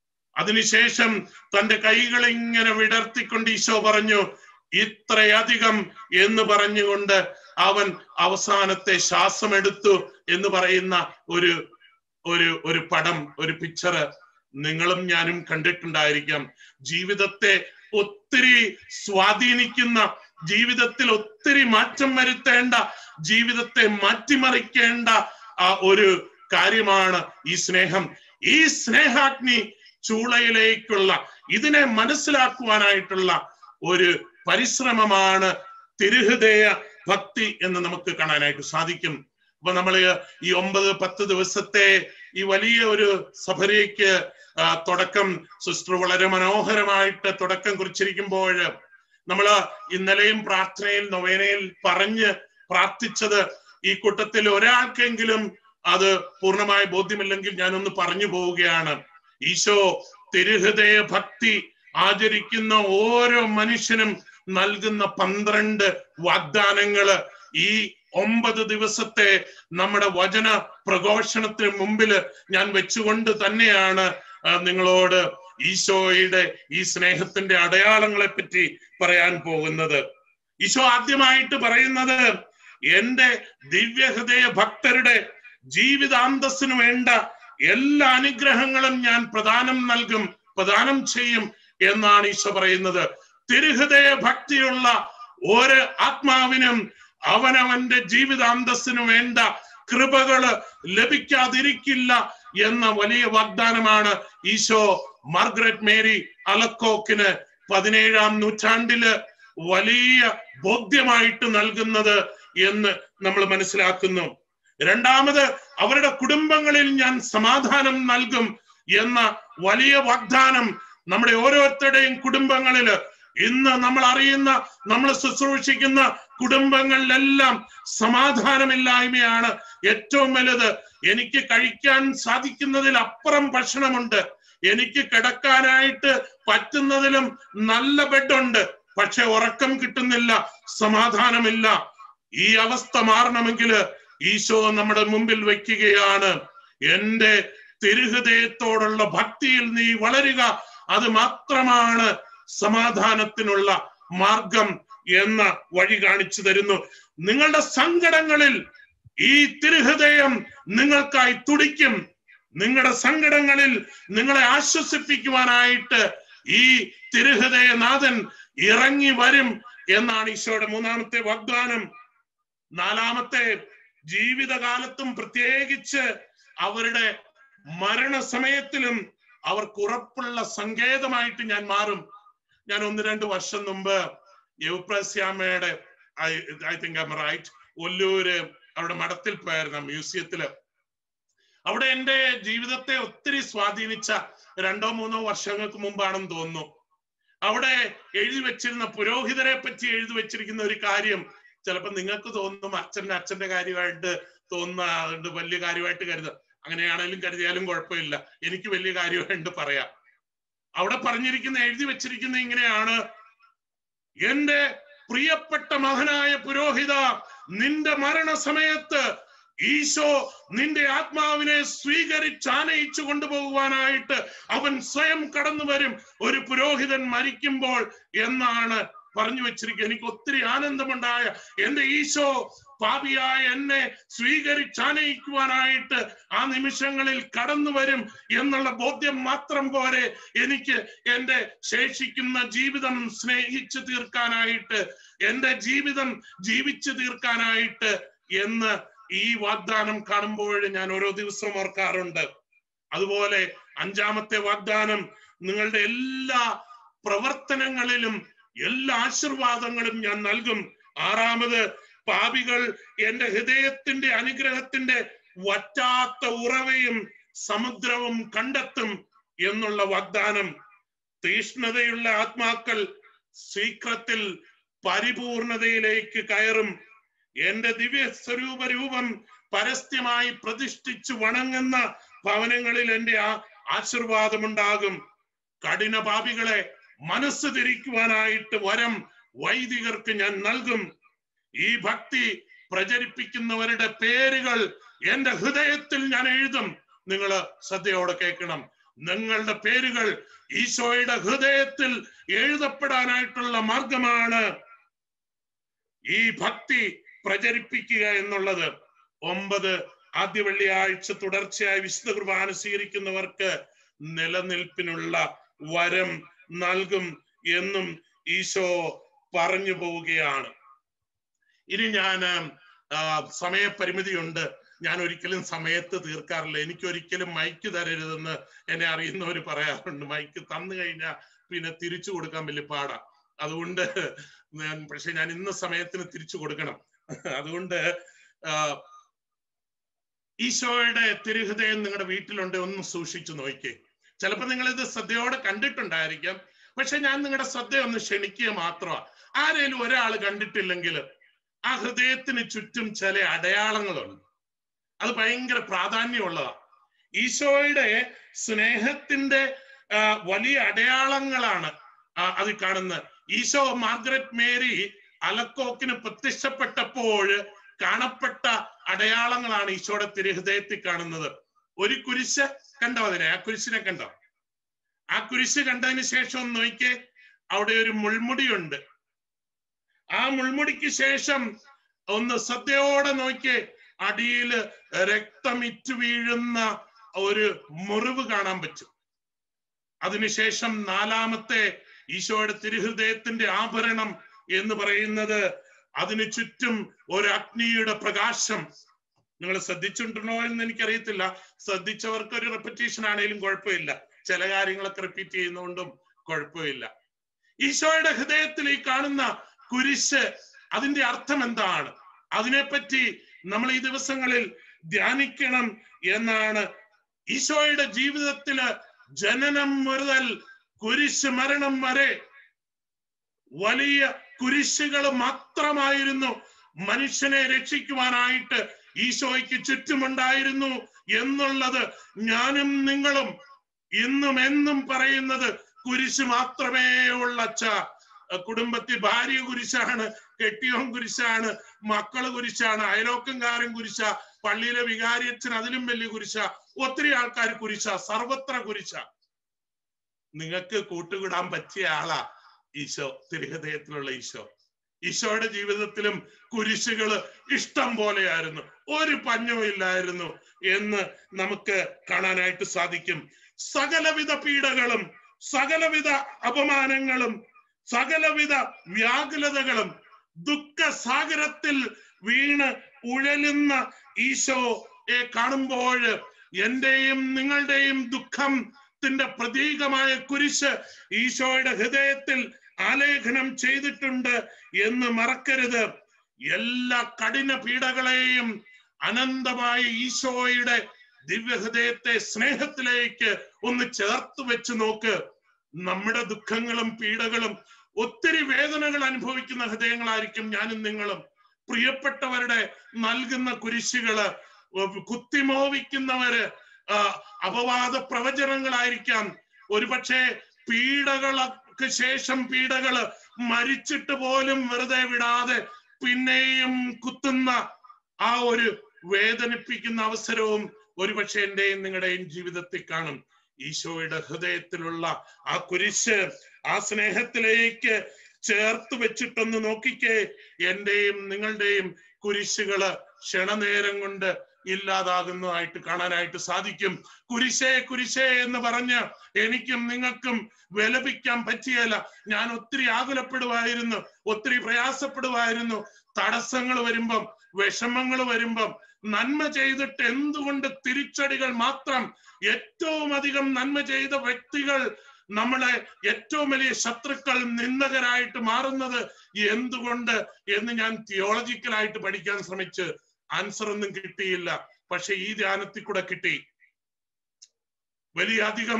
അതിനുശേഷം തന്റെ കൈകൾ ഇങ്ങനെ വിടർത്തിക്കൊണ്ട് ഈശോ പറഞ്ഞു ഇത്രയധികം എന്ന് പറഞ്ഞുകൊണ്ട് അവൻ അവസാനത്തെ ശ്വാസം എടുത്തു എന്ന് പറയുന്ന ഒരു ഒരു ഒരു പടം ഒരു പിക്ചർ നിങ്ങളും ഞാനും കണ്ടിട്ടുണ്ടായിരിക്കാം ജീവിതത്തെ ഒത്തിരി സ്വാധീനിക്കുന്ന ജീവിതത്തിൽ ഒത്തിരി മാറ്റം വരുത്തേണ്ട ജീവിതത്തെ മാറ്റിമറിക്കേണ്ട ആ ഒരു കാര്യമാണ് ഈ സ്നേഹം ഈ സ്നേഹാഗ്നി ചൂളയിലേക്കുള്ള ഇതിനെ മനസ്സിലാക്കുവാനായിട്ടുള്ള ഒരു പരിശ്രമമാണ് തിരുഹൃദയ ഭക്തി എന്ന് നമുക്ക് കാണാനായിട്ട് സാധിക്കും അപ്പൊ നമ്മൾ ഈ ഒമ്പത് പത്ത് ദിവസത്തെ ഈ വലിയ ഒരു സഭയിലേക്ക് ആ, തുടക്കം സിസ്റ്റർ വളരെ മനോഹരമായിട്ട് തുടക്കം കുറിച്ചിരിക്കുമ്പോൾ നമ്മൾ ഇന്നലെയും പ്രാർത്ഥനയിൽ നൊവേനയിൽ പറഞ്ഞ് പ്രാർത്ഥിച്ചത് ഈ കൂട്ടത്തിൽ ഒരാൾക്കെങ്കിലും അത് പൂർണ്ണമായി ബോധ്യമില്ലെങ്കിൽ ഞാനൊന്ന് പറഞ്ഞു പോവുകയാണ് ഈശോ തിരുഹൃദയ ഭക്തി ആചരിക്കുന്ന ഓരോ മനുഷ്യനും നൽകുന്ന പന്ത്രണ്ട് വാഗ്ദാനങ്ങള് ഈ ഒമ്പത് ദിവസത്തെ നമ്മുടെ വചന പ്രഘോഷണത്തിന് മുമ്പിൽ ഞാൻ വെച്ചുകൊണ്ട് തന്നെയാണ് ആ, നിങ്ങളോട് ഈശോയുടെ ഈ സ്നേഹത്തിന്റെ അടയാളങ്ങളെ പറ്റി പറയാൻ പോകുന്നത് ഈശോ ആദ്യമായിട്ട് പറയുന്നത് എന്റെ ദിവ്യഹൃദയ ഭക്തരുടെ ജീവിതാന്തസ്സിന് വേണ്ട എല്ലാ അനുഗ്രഹങ്ങളും ഞാൻ പ്രദാനം നൽകും പ്രദാനം ചെയ്യും എന്നാണ് ഈശോ പറയുന്നത് തിരുഹൃദയ ഭക്തിയുള്ള ഒരു ആത്മാവിനും അവനവന്റെ ജീവിതാന്തസ്സിന് വേണ്ട കൃപകള് ലഭിക്കാതിരിക്കില്ല എന്ന വലിയ വാഗ്ദാനമാണ് ഈശോ മാർഗ്രറ്റ് മേരി അലക്കോക്കിന് പതിനേഴാം നൂറ്റാണ്ടില് വലിയ ബോധ്യമായിട്ട് നൽകുന്നത് എന്ന് നമ്മൾ മനസ്സിലാക്കുന്നു രണ്ടാമത് അവരുടെ കുടുംബങ്ങളിൽ ഞാൻ സമാധാനം നൽകും എന്ന വലിയ വാഗ്ദാനം നമ്മുടെ ഓരോരുത്തരുടെയും കുടുംബങ്ങളില് ഇന്ന് നമ്മൾ അറിയുന്ന നമ്മൾ ശുശ്രൂഷിക്കുന്ന കുടുംബങ്ങളിലെല്ലാം സമാധാനമില്ലായ്മയാണ് ഏറ്റവും വലുത് എനിക്ക് കഴിക്കാൻ സാധിക്കുന്നതിൽ അപ്പുറം ഭക്ഷണമുണ്ട് എനിക്ക് കിടക്കാനായിട്ട് പറ്റുന്നതിലും നല്ല ബെഡുണ്ട് പക്ഷെ ഉറക്കം കിട്ടുന്നില്ല സമാധാനമില്ല ഈ അവസ്ഥ മാറണമെങ്കിൽ ഈശോ നമ്മുടെ മുമ്പിൽ വെക്കുകയാണ് എന്റെ തിരുഹൃദയത്തോടുള്ള ഭക്തിയിൽ നീ വളരുക അത് മാത്രമാണ് സമാധാനത്തിനുള്ള മാർഗം എന്ന വഴി കാണിച്ചു തരുന്നു നിങ്ങളുടെ സങ്കടങ്ങളിൽ ഈ തിരുഹൃദയം നിങ്ങൾക്കായി തുടിക്കും നിങ്ങളുടെ സങ്കടങ്ങളിൽ നിങ്ങളെ ആശ്വസിപ്പിക്കുവാനായിട്ട് ഈ തിരുഹൃദയനാഥൻ ഇറങ്ങി വരും എന്നാണ് ഈശോയുടെ മൂന്നാമത്തെ വാഗ്ദാനം നാലാമത്തെ ജീവിതകാലത്തും പ്രത്യേകിച്ച് അവരുടെ മരണസമയത്തിലും അവർക്ക് ഉറപ്പുള്ള സങ്കേതമായിട്ട് ഞാൻ മാറും ഞാൻ ഒന്ന് രണ്ട് വർഷം മുമ്പ് യുപ്രസ്യാമയുടെ I think I'm right Ollur അവിടെ മഠത്തിൽ പോയായിരുന്നു മ്യൂസിയത്തില് അവിടെ എന്റെ ജീവിതത്തെ ഒത്തിരി സ്വാധീനിച്ച രണ്ടോ മൂന്നോ വർഷങ്ങൾക്ക് മുമ്പാണെന്ന് തോന്നുന്നു അവിടെ എഴുതി വെച്ചിരുന്ന പുരോഹിതരെ പറ്റി എഴുതി വെച്ചിരിക്കുന്ന ഒരു കാര്യം ചിലപ്പോ നിങ്ങൾക്ക് തോന്നും അച്ഛന്റെ അച്ഛന്റെ കാര്യമായിട്ട് തോന്നുന്ന അതുകൊണ്ട് വലിയ കാര്യമായിട്ട് കരുതുക അങ്ങനെയാണെങ്കിലും കരുതിയാലും കുഴപ്പമില്ല എനിക്ക് വലിയ കാര്യമായിട്ട് പറയാം അവിടെ പറഞ്ഞിരിക്കുന്ന എഴുതി വെച്ചിരിക്കുന്ന ഇങ്ങനെയാണ് എന്റെ പ്രിയപ്പെട്ട മകനായ പുരോഹിത നിന്റെ മരണസമയത്ത് ഈശോ നിന്റെ ആത്മാവിനെ സ്വീകരിച്ച് ആനയിച്ചു കൊണ്ടുപോകുവാനായിട്ട് അവൻ സ്വയം കടന്നു വരും ഒരു പുരോഹിതൻ മരിക്കുമ്പോൾ എന്നാണ് പറഞ്ഞു വെച്ചിരിക്കുക എനിക്ക് ഒത്തിരി ആനന്ദമുണ്ടായ എന്റെ ഈശോ പാപിയായ എന്നെ സ്വീകരിച്ചാനയിക്കുവാനായിട്ട് ആ നിമിഷങ്ങളിൽ കടന്നു വരും എന്നുള്ള ബോധ്യം മാത്രം പോരെ എനിക്ക് എന്റെ ശേഷിക്കുന്ന ജീവിതം സ്നേഹിച്ചു തീർക്കാനായിട്ട് എന്റെ ജീവിതം ജീവിച്ചു തീർക്കാനായിട്ട് എന്ന് ഈ വാഗ്ദാനം കാണുമ്പോൾ ഞാൻ ഓരോ ദിവസവും ഓർക്കാറുണ്ട് അതുപോലെ അഞ്ചാമത്തെ വാഗ്ദാനം നിങ്ങളുടെ എല്ലാ പ്രവർത്തനങ്ങളിലും എല്ലാ ആശീർവാദങ്ങളും ഞാൻ നൽകും ആറാമത് പാപികൾ എന്റെ ഹൃദയത്തിന്റെ അനുഗ്രഹത്തിന്റെ വറ്റാത്ത ഉറവയും സമുദ്രവും കണ്ടെത്തും എന്നുള്ള വാഗ്ദാനം തീഷ്ണതയുള്ള ആത്മാക്കൾ ശീഘ്രത്തിൽ പരിപൂർണതയിലേക്ക് കയറും എന്റെ ദിവ്യ സ്വരൂപ രൂപം പരസ്യമായി പ്രതിഷ്ഠിച്ചു വണങ്ങുന്ന ഭവനങ്ങളിൽ എന്റെ ആ ആശീർവാദമുണ്ടാകും കഠിന പാപികളെ മനസ്സ് തിരിക്കുവാനായിട്ട് വരം വൈദികർക്ക് ഞാൻ നൽകും ഈ ഭക്തി പ്രചരിപ്പിക്കുന്നവരുടെ പേരുകൾ എന്റെ ഹൃദയത്തിൽ ഞാൻ എഴുതും നിങ്ങൾ ശ്രദ്ധയോടെ കേൾക്കണം നിങ്ങളുടെ പേരുകൾ ഈശോയുടെ ഹൃദയത്തിൽ എഴുതപ്പെടാനായിട്ടുള്ള മാർഗമാണ് ഈ ഭക്തി പ്രചരിപ്പിക്കുക എന്നുള്ളത് ഒമ്പത് ആദ്യ വെള്ളിയാഴ്ച തുടർച്ചയായി വിശുദ്ധ കുർബാന സ്വീകരിക്കുന്നവർക്ക് നിലനിൽപ്പിനുള്ള വരം നൽകും എന്നും ഈശോ പറഞ്ഞു പോവുകയാണ് ഇനി ഞാൻ സമയപരിമിതിയുണ്ട് ഞാൻ ഒരിക്കലും സമയത്ത് തീർക്കാറില്ല എനിക്ക് ഒരിക്കലും മൈക്ക് തരരുതെന്ന് എന്നെ അറിയുന്നവർ പറയാറുണ്ട് മൈക്ക് തന്നു കഴിഞ്ഞാൽ പിന്നെ തിരിച്ചു കൊടുക്കാൻ വലിയ പാടാ അതുകൊണ്ട് ഞാൻ പക്ഷെ ഞാൻ ഇന്ന് സമയത്തിന് തിരിച്ചു കൊടുക്കണം അതുകൊണ്ട് ആ, ഈശോയുടെ തിരുഹൃദയം നിങ്ങളുടെ വീട്ടിലുണ്ട് ഒന്ന് സൂക്ഷിച്ചു നോക്കിയേ ചിലപ്പോൾ നിങ്ങൾ ഇത് ശ്രദ്ധയോടെ കണ്ടിട്ടുണ്ടായിരിക്കാം പക്ഷെ ഞാൻ നിങ്ങളുടെ ശ്രദ്ധ ഒന്ന് ക്ഷണിക്കുക മാത്രമാ ആരേലും ഒരാൾ കണ്ടിട്ടില്ലെങ്കിൽ ആ ഹൃദയത്തിന് ചുറ്റും ചില അടയാളങ്ങളുണ്ട് അത് ഭയങ്കര പ്രാധാന്യമുള്ളതാ ഈശോയുടെ സ്നേഹത്തിന്റെ ആ, വലിയ അടയാളങ്ങളാണ് ആ, അത് കാണുന്നത് ഈശോ മാർഗരറ്റ് മേരി അലക്കോക്കിന് പ്രത്യക്ഷപ്പെട്ടപ്പോൾ കാണപ്പെട്ട അടയാളങ്ങളാണ് ഈശോയുടെ തിരുഹൃദയത്തിൽ കാണുന്നത് ഒരു കുരിശ് കണ്ടോ അതിനെ ആ കുരിശിനെ കണ്ടോ ആ കുരിശ് കണ്ടതിന് ശേഷം ഒന്ന് നോക്കിയേ അവിടെ ഒരു മുൾമുടിയുണ്ട് ആ മുൾമുടിക്ക് ശേഷം ഒന്ന് ശ്രദ്ധയോടെ നോക്കിയേ അടിയിൽ രക്തമിറ്റു വീഴുന്ന ഒരു മുറിവ് കാണാൻ പറ്റും അതിനുശേഷം നാലാമത്തെ ഈശോയുടെ തിരുഹൃദയത്തിന്റെ ആഭരണം എന്ന് പറയുന്നത് അതിനു ചുറ്റും ഒരു അഗ്നിയുടെ പ്രകാശം നിങ്ങൾ ശ്രദ്ധിച്ചിട്ടുണ്ടോ എന്ന് എനിക്കറിയത്തില്ല ശ്രദ്ധിച്ചവർക്ക് ഒരു റെപ്പറ്റീഷൻ ആണെങ്കിലും കുഴപ്പമില്ല ചില കാര്യങ്ങളൊക്കെ റിപ്പീറ്റ് ചെയ്യുന്നതുകൊണ്ടും കുഴപ്പമില്ല ഈശോയുടെ ഹൃദയത്തിൽ ഈ കാണുന്ന കുരിശ് അതിന്റെ അർത്ഥം എന്താണ് അതിനെപ്പറ്റി നമ്മൾ ഈ ദിവസങ്ങളിൽ ധ്യാനിക്കണം എന്നാണ് ഈശോയുടെ ജീവിതത്തില് ജനനം മുതൽ കുരിശ് മരണം വരെ വലിയ കുരിശുകൾ മാത്രമായിരുന്നു മനുഷ്യനെ രക്ഷിക്കുവാനായിട്ട് ഈശോയ്ക്ക് ചുറ്റുമുണ്ടായിരുന്നു എന്നുള്ളത് ഞാനും നിങ്ങളും ഇന്നും എന്നും പറയുന്നത് കുരിശ് മാത്രമേ ഉള്ളച്ച കുടുംബത്തിൽ ഭാര്യ കുരിശാണ് കെട്ടിയോൻ കുരിശാണ് മക്കള് കുരിശാണ് അയലോക്കംകാരൻ കുരിശ പള്ളിയിലെ വികാരിയച്ഛൻ അതിലും വലിയ കുരിശ ഒത്തിരി ആൾക്കാർ കുരിശ സർവത്ര കുരിശ നിങ്ങൾക്ക് കൂട്ടുകൂടാൻ പറ്റിയ ആളാ ഈശോ തിരുഹൃദയത്തിലുള്ള ഈശോ ഈശോയുടെ ജീവിതത്തിലും കുരിശുകള് ഇഷ്ടം പോലെയായിരുന്നു ഒരു പഞ്ഞവും ഇല്ലായിരുന്നു എന്ന് നമുക്ക് കാണാനായിട്ട് സാധിക്കും സകലവിധ പീഡകളും സകലവിധ അപമാനങ്ങളും സകലവിധ വ്യാകുലതകളും ദുഃഖസാഗരത്തിൽ വീണ് ഉഴലുന്ന ഈശോയെ കാണുമ്പോൾ എന്റെയും നിങ്ങളുടെയും ദുഃഖത്തിന്റെ പ്രതീകമായ കുരിശ് ഈശോയുടെ ഹൃദയത്തിൽ ആലേഖനം ചെയ്തിട്ടുണ്ട് എന്ന് മറക്കരുത് എല്ലാ കഠിന പീഡകളെയും അനന്തമായ ഈശോയുടെ ദിവ്യഹൃദയത്തെ സ്നേഹത്തിലേക്ക് ഒന്ന് ചേർത്ത് വെച്ച് നോക്ക് നമ്മുടെ ദുഃഖങ്ങളും പീഡകളും ഒത്തിരി വേദനകൾ അനുഭവിക്കുന്ന ഹൃദയങ്ങളായിരിക്കും ഞാനും നിങ്ങളും പ്രിയപ്പെട്ടവരുടെ നൽകുന്ന കുരിശുകള് കുത്തിമോവിക്കുന്നവര് ആ, അപവാദ പ്രവചനങ്ങളായിരിക്കാം ഒരുപക്ഷെ പീഡകൾക്ക് ശേഷം പീഡകള് മരിച്ചിട്ട് പോലും വെറുതെ വിടാതെ പിന്നെയും കുത്തുന്ന ആ ഒരു വേദനിപ്പിക്കുന്ന അവസരവും ഒരുപക്ഷെ എന്റെയും നിങ്ങളുടെയും ജീവിതത്തിൽ കാണും ഈശോയുടെ ഹൃദയത്തിലുള്ള ആ കുരിശ് ആ സ്നേഹത്തിലേക്ക് ചേർത്ത് വെച്ചിട്ടൊന്ന് നോക്കിക്കേ എന്റെയും നിങ്ങളുടെയും കുരിശുകള് ക്ഷണനേരം കൊണ്ട് ഇല്ലാതാകുന്നതായിട്ട് കാണാനായിട്ട് സാധിക്കും കുരിശേ കുരിശേ എന്ന് പറഞ്ഞ് എനിക്കും നിങ്ങൾക്കും വിലപിക്കാൻ പറ്റിയല്ല ഞാൻ ഒത്തിരി ആകുലപ്പെടുമായിരുന്നു ഒത്തിരി പ്രയാസപ്പെടുമായിരുന്നു തടസ്സങ്ങൾ വരുമ്പം വിഷമങ്ങൾ വരുമ്പം നന്മ ചെയ്തിട്ട് എന്തുകൊണ്ട് തിരിച്ചടികൾ മാത്രം ഏറ്റവും അധികം നന്മ ചെയ്ത വ്യക്തികൾ നമ്മളെ ഏറ്റവും വലിയ ശത്രുക്കൾ നിന്ദകരായിട്ട് മാറുന്നത് എന്തുകൊണ്ട് എന്ന് ഞാൻ തിയോളജിക്കലായിട്ട് പഠിക്കാൻ ശ്രമിച്ച് ആൻസർ ഒന്നും കിട്ടിയില്ല പക്ഷെ ഈ ധ്യാനത്തിൽ കൂടെ കിട്ടി വലിയ അധികം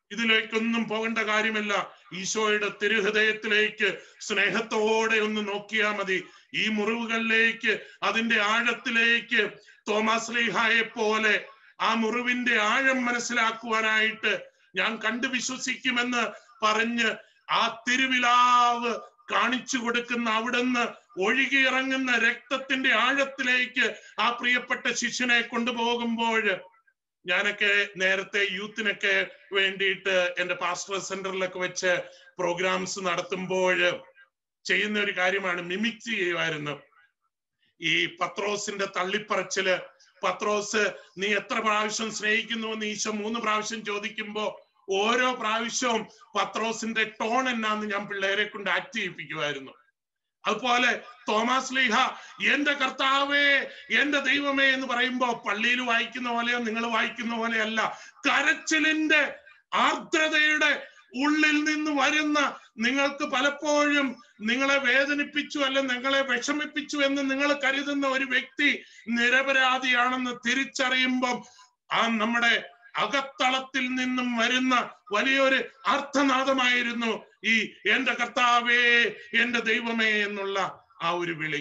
ഇതിലേക്കൊന്നും പോകേണ്ട കാര്യമില്ല ഈശോയുടെ തിരുഹൃദയത്തിലേക്ക് സ്നേഹത്തോടെ ഒന്ന് നോക്കിയാൽ മതി ഈ മുറിവുകളിലേക്ക് അതിന്റെ ആഴത്തിലേക്ക് തോമസ് ലീഹായെ പോലെ ആ മുറിവിന്റെ ആഴം മനസ്സിലാക്കുവാനായിട്ട് ഞാൻ കണ്ടു വിശ്വസിക്കുമെന്ന് പറഞ്ഞ് ആ തിരുവിലാവ് കാണിച്ചു കൊടുക്കുന്ന അവിടുന്ന് ഒഴുകിയിറങ്ങുന്ന രക്തത്തിന്റെ ആഴത്തിലേക്ക് ആ പ്രിയപ്പെട്ട ശിഷ്യനെ കൊണ്ടുപോകുമ്പോൾ ഞാനൊക്കെ നേരത്തെ യൂത്തിനൊക്കെ വേണ്ടിയിട്ട് എന്റെ പാസ്റ്റർ സെന്ററിലൊക്കെ വെച്ച് പ്രോഗ്രാംസ് നടത്തുമ്പോൾ ചെയ്യുന്ന ഒരു കാര്യമാണ് മിമിക്സ് ചെയ്യുമായിരുന്നു ഈ പത്രോസിന്റെ തള്ളിപ്പറച്ചില് പത്രോസ് നീ എത്ര പ്രാവശ്യം സ്നേഹിക്കുന്നു എന്ന് ഈശോ മൂന്ന് പ്രാവശ്യം ചോദിക്കുമ്പോ ഓരോ പ്രാവശ്യവും പത്രോസിന്റെ ടോൺ എന്നാന്ന് ഞാൻ പിള്ളേരെ കൊണ്ട് ആക്ട് ചെയ്യിപ്പിക്കുമായിരുന്നു അതുപോലെ തോമസ് ലീഹ എന്റെ കർത്താവേ എന്റെ ദൈവമേ എന്ന് പറയുമ്പോ പള്ളിയിൽ വായിക്കുന്ന പോലെയോ നിങ്ങൾ വായിക്കുന്ന പോലെയല്ല കരച്ചിലിന്റെ ആർദ്രതയുടെ ഉള്ളിൽ നിന്ന് വരുന്ന നിങ്ങൾക്ക് പലപ്പോഴും നിങ്ങളെ വേദനിപ്പിച്ചു അല്ല നിങ്ങളെ വിഷമിപ്പിച്ചു എന്ന് നിങ്ങൾ കരുതുന്ന ഒരു വ്യക്തി നിരപരാധിയാണെന്ന് തിരിച്ചറിയുമ്പം ആ നമ്മുടെ അകത്തളത്തിൽ നിന്നും വരുന്ന വലിയൊരു അർത്ഥനാദമായിരുന്നു ഈ എന്റെ കർത്താവേ എന്റെ ദൈവമേ എന്നുള്ള ആ ഒരു വിളി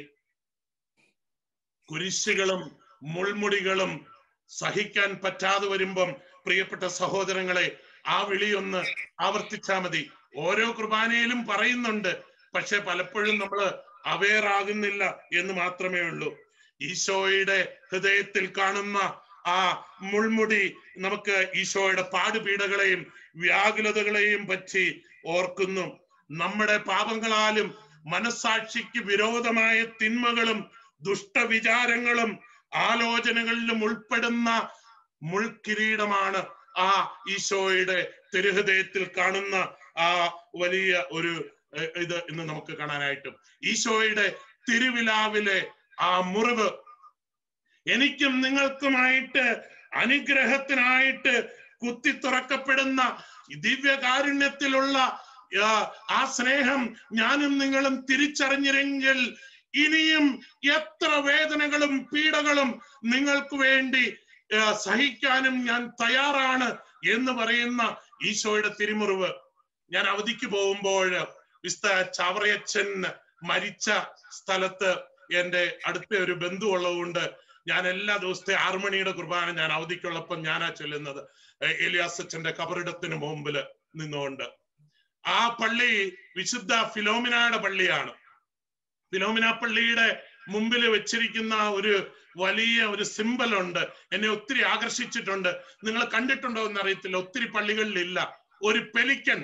കുരിശുകളും മുൾമുടികളും സഹിക്കാൻ പറ്റാതെ വരുമ്പം പ്രിയപ്പെട്ട സഹോദരങ്ങളെ ആ വിളി ഒന്ന് ആവർത്തിച്ചാ മതി ഓരോ കുർബാനയിലും പറയുന്നുണ്ട് പക്ഷെ പലപ്പോഴും നമ്മൾ അവെയർ ആകുന്നില്ല എന്ന് മാത്രമേ ഉള്ളൂ ഈശോയുടെ ഹൃദയത്തിൽ കാണുന്ന ആ മുൾമുടി നമുക്ക് ഈശോയുടെ പാടുപീടകളെയും വ്യാകുലതകളെയും പറ്റി ഓർക്കുന്നു നമ്മുടെ പാപങ്ങളാലും മനസാക്ഷിക്ക് വിരോധമായ തിന്മകളും ദുഷ്ടവിചാരങ്ങളും ആലോചനകളിലും ഉൾപ്പെടുന്ന മുൾക്കിരീടമാണ് ആ ഈശോയുടെ തിരുഹൃദയത്തിൽ കാണുന്ന ആ വലിയ ഒരു എ, ഇത് ഇന്ന് നമുക്ക് കാണാനായിട്ടും ഈശോയുടെ തിരുവിലാവിലെ ആ മുറിവ് എനിക്കും നിങ്ങൾക്കുമായിട്ട് അനുഗ്രഹത്തിനായിട്ട് കുത്തി തുറക്കപ്പെടുന്ന ദിവ്യകാരുണ്യത്തിലുള്ള ആ, ആ സ്നേഹം ഞാനും നിങ്ങളും തിരിച്ചറിഞ്ഞിരെങ്കിൽ ഇനിയും എത്ര വേദനകളും പീഡകളും നിങ്ങൾക്ക് വേണ്ടി ആ, സഹിക്കാനും ഞാൻ തയ്യാറാണ് എന്ന് പറയുന്ന ഈശോയുടെ തിരുമുറിവ് ഞാൻ അവധിക്ക് പോകുമ്പോൾ വിസ്ത ചാവറയച്ചൻ മരിച്ച സ്ഥലത്ത് എന്റെ അടുത്ത ഒരു ബന്ധു ഉള്ളതുകൊണ്ട് ഞാൻ എല്ലാ ദിവസത്തെ ആറുമണിയുടെ കുർബാന ഞാൻ അവധിക്കുള്ളപ്പം ഞാനാ ചൊല്ലുന്നത് ഏഹ് ഏലിയാസ് അച്ഛന്റെ കബറിടത്തിന് മുമ്പില് നിന്നുകൊണ്ട് ആ പള്ളി വിശുദ്ധ ഫിലോമിനയുടെ പള്ളിയാണ് ഫിലോമിന പള്ളിയുടെ മുമ്പിൽ വെച്ചിരിക്കുന്ന ഒരു വലിയ ഒരു സിമ്പൽ ഉണ്ട് എന്നെ ഒത്തിരി ആകർഷിച്ചിട്ടുണ്ട് നിങ്ങൾ കണ്ടിട്ടുണ്ടോ എന്ന് അറിയത്തില്ല ഒത്തിരി പള്ളികളിലില്ല ഒരു പെലിക്കൻ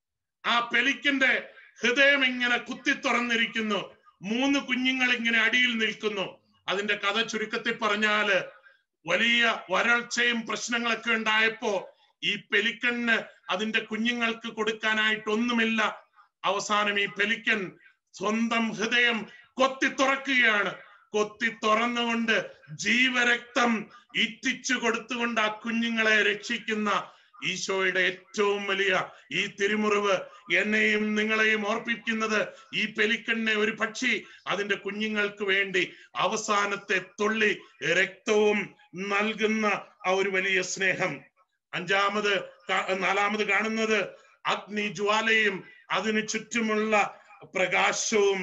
ആ പെലിക്കന്റെ ഹൃദയം ഇങ്ങനെ കുത്തി തുറന്നിരിക്കുന്നു മൂന്ന് കുഞ്ഞുങ്ങൾ ഇങ്ങനെ അടിയിൽ നിൽക്കുന്നു അതിന്റെ കഥ ചുരുക്കത്തിൽ പറഞ്ഞാല് വലിയ വരൾച്ചയും പ്രശ്നങ്ങളൊക്കെ ഉണ്ടായപ്പോ ഈ പെലിക്കന് അതിന്റെ കുഞ്ഞുങ്ങൾക്ക് കൊടുക്കാനായിട്ടൊന്നുമില്ല അവസാനം ഈ പെലിക്കൻ സ്വന്തം ഹൃദയം കൊത്തി തുറക്കുകയാണ് കൊത്തി തുറന്നുകൊണ്ട് ജീവരക്തം ഇറ്റിച്ചു കൊടുത്തുകൊണ്ട് ആ കുഞ്ഞുങ്ങളെ രക്ഷിക്കുന്ന ഈശോയുടെ ഏറ്റവും വലിയ ഈ തിരുമുറിവ് എന്നെയും നിങ്ങളെയും ഓർപ്പിക്കുന്നത് ഈ പെലിക്കണ്ണെ ഒരു പക്ഷി അതിന്റെ കുഞ്ഞുങ്ങൾക്ക് വേണ്ടി അവസാനത്തെ തുള്ളി രക്തവും നൽകുന്ന ആ ഒരു വലിയ സ്നേഹം അഞ്ചാമത് കാ- നാലാമത് കാണുന്നത് അഗ്നി ജ്വാലയും അതിനു ചുറ്റുമുള്ള പ്രകാശവും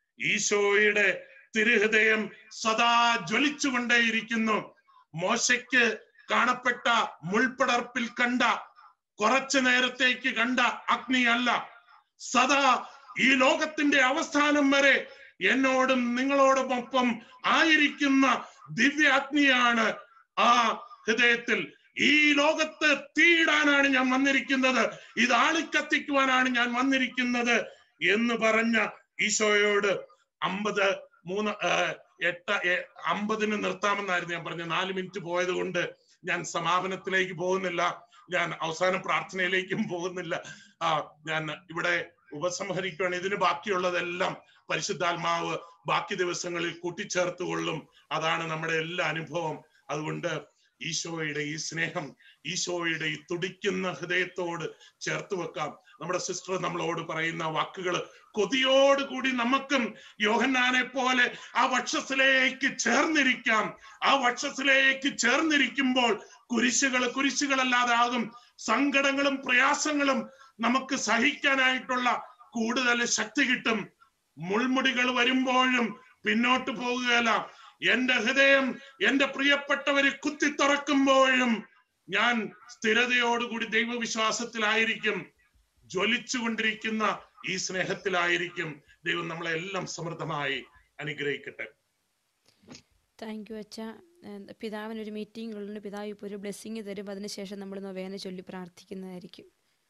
ഈശോയുടെ തിരുഹൃദയം സദാ ജ്വലിച്ചുകൊണ്ടേയിരിക്കുന്നു മോശയ്ക്ക് കാണപ്പെട്ട മുൾപ്പടർപ്പിൽ കണ്ട കുറച്ചു നേരത്തേക്ക് കണ്ട അഗ്നിയല്ല സദാ ഈ ലോകത്തിന്റെ അവസാനം വരെ എന്നോടും നിങ്ങളോടുമൊപ്പം ആയിരിക്കുന്ന ദിവ്യ അഗ്നിയാണ് ആ ഹൃദയത്തിൽ ഈ ലോകത്ത് തീയിടാനാണ് ഞാൻ വന്നിരിക്കുന്നത് ഇത് ആളിക്കത്തിക്കുവാനാണ് ഞാൻ വന്നിരിക്കുന്നത് എന്ന് പറഞ്ഞ ഈശോയോട് അമ്പത് മൂന്ന് ആ, എട്ട് എ- അമ്പതിന് നിർത്താമെന്നായിരുന്നു ഞാൻ പറഞ്ഞ നാല് മിനിറ്റ് പോയത് കൊണ്ട് ഞാൻ സമാപനത്തിലേക്ക് പോകുന്നില്ല ഞാൻ അവസാന പ്രാർത്ഥനയിലേക്കും പോകുന്നില്ല ആ ഞാൻ ഇവിടെ ഉപസംഹരിക്കുകയാണ് ഇതിന് ബാക്കിയുള്ളതെല്ലാം പരിശുദ്ധാത്മാവ് ബാക്കി ദിവസങ്ങളിൽ കൂട്ടിച്ചേർത്ത് കൊള്ളും അതാണ് നമ്മുടെ എല്ലാ അനുഭവം അതുകൊണ്ട് ഈശോയുടെ ഈ സ്നേഹം ഈശോയുടെ ഈ തുടിക്കുന്ന ഹൃദയത്തോട് ചേർത്ത് വെക്കാം നമ്മുടെ സിസ്റ്റർ നമ്മളോട് പറയുന്ന വാക്കുകൾ കൊതിയോടുകൂടി നമുക്കും യോഹന്നാനെ പോലെ ആ വക്ഷസിലേക്ക് ചേർന്നിരിക്കാം ആ വക്ഷസിലേക്ക് ചേർന്നിരിക്കുമ്പോൾ കുരിശുകൾ കുരിശുകളല്ലാതെ ആകും സങ്കടങ്ങളും പ്രയാസങ്ങളും നമുക്ക് സഹിക്കാനായിട്ടുള്ള കൂടുതൽ ശക്തി കിട്ടും മുൾമുടികൾ വരുമ്പോഴും പിന്നോട്ട് പോകുകയല്ല എന്റെ ഹൃദയം എന്റെ പ്രിയപ്പെട്ടവരെ കുത്തി തുറക്കുമ്പോഴും ഞാൻ സ്ഥിരതയോടുകൂടി ദൈവവിശ്വാസത്തിലായിരിക്കും ജ്വലിച്ചുകൊണ്ടിരിക്കുന്ന ഈ സ്നേഹത്തിലായിരിക്കും ദൈവം നമ്മളെ എല്ലാം സമൃദ്ധമായി അനുഗ്രഹിക്കട്ടെ താങ്ക് യു അച്ഛ ഏഹ് പിതാവിന് ഒരു മീറ്റിംഗ് ഉള്ളുണ്ട് പിതാവ് ഇപ്പോൾ ഒരു ബ്ലെസ്സിങ് തരും അതിനുശേഷം നമ്മൾ നൊവേന ചൊല്ലി പ്രാർത്ഥിക്കുന്നതായിരിക്കും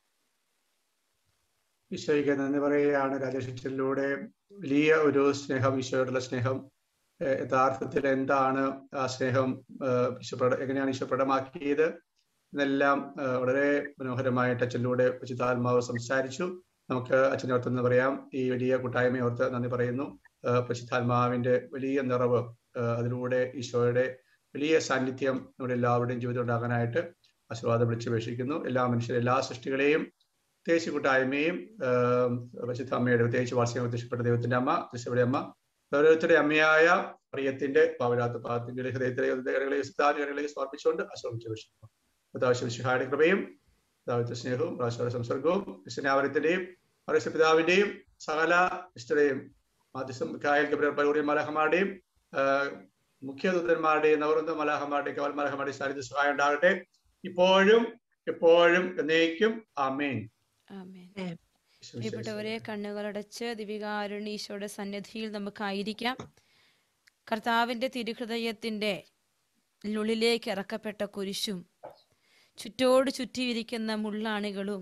ഈശോയ്ക്ക് നന്ദി പറയുകയാണ് രാജേഷിലൂടെ വലിയ ഒരു സ്നേഹം ഈശോയോടുള്ള സ്നേഹം ഏഹ് യഥാർത്ഥത്തിൽ എന്താണ് ആ സ്നേഹം ഏഹ് ഈശോ പ്രക- എങ്ങനെയാണ് ഈശോ പ്രകടമാക്കിയത് എന്നെല്ലാം ഏഹ് വളരെ മനോഹരമായിട്ട് അച്ഛനിലൂടെ പരിശുദ്ധാത്മാവ് സംസാരിച്ചു നമുക്ക് അച്ഛനോർത്ത് എന്ന് പറയാം ഈ വലിയ കൂട്ടായ്മയോർത്ത് നന്ദി പറയുന്നു ഏഹ് പരിശുദ്ധാത്മാവിന്റെ വലിയ നിറവ് ഏഹ് അതിലൂടെ ഈശോയുടെ വലിയ സാന്നിധ്യം നമ്മുടെ എല്ലാവരുടെയും ജീവിതം ഉണ്ടാകാനായിട്ട് ആശീർവാദം വിളിച്ചപേക്ഷിക്കുന്നു എല്ലാ മനുഷ്യരെ എല്ലാ സൃഷ്ടികളെയും പ്രത്യേകിച്ച് കൂട്ടായ്മയും ആഹ് പരിശുദ്ധ അമ്മയുടെ പ്രത്യേകിച്ച് വാർഷികം ഉദ്ദേശപ്പെട്ട ദൈവത്തിന്റെ അമ്മ ക്രിസ്തുവിടെ അമ്മ ഓരോരുത്തരുടെ അമ്മയായ പ്രിയത്തിന്റെ പാവരാത്ത പാദത്തിന്റെ ഹൃദയത്തിലെ ഹൃദയങ്ങളെ സിദ്ധാന്തങ്ങളെ സമർപ്പിച്ചുകൊണ്ട് ആശ്രമിച്ചു വീക്ഷിക്കുന്നു കർത്താവ് ശിഹായുടെ കൃപയും കർത്താവിന്റെ സ്നേഹവും പ്രാശോടെ സംസർഗവും ക്രിസ്ത്യനാവരത്തിന്റെയും പരസ്യ പിതാവിന്റെയും സകല ഇഷ്ടയുടെയും മാധ്യസ്ഥം കായൽ ഗബ്രിയൽ പലൂറിയ മലഹമാരുടെയും മുഖ്യ ദൂതന്മാരുടെയും നവറുന്ന മലഹമാരുടെയും കവൽ മലഹമാരുടെയും സാന്നിധ്യ സഹായം ഉണ്ടാകട്ടെ ഇപ്പോഴും എപ്പോഴും എന്നേക്കും ആമേൻ ആമേൻ പ്രിയപ്പെട്ടവരെ കണ്ണുകളടച്ച് ദിവികാരുണ്യ ഈശോയുടെ സന്നിധിയിൽ നമുക്കായിരിക്കാം കർത്താവിൻ്റെ തിരുഹൃദയത്തിൻ്റെ ഉള്ളിലേക്ക് ഇറക്കപ്പെട്ട കുരിശും ചുറ്റോട് ചുറ്റിയിരിക്കുന്ന മുള്ളാണികളും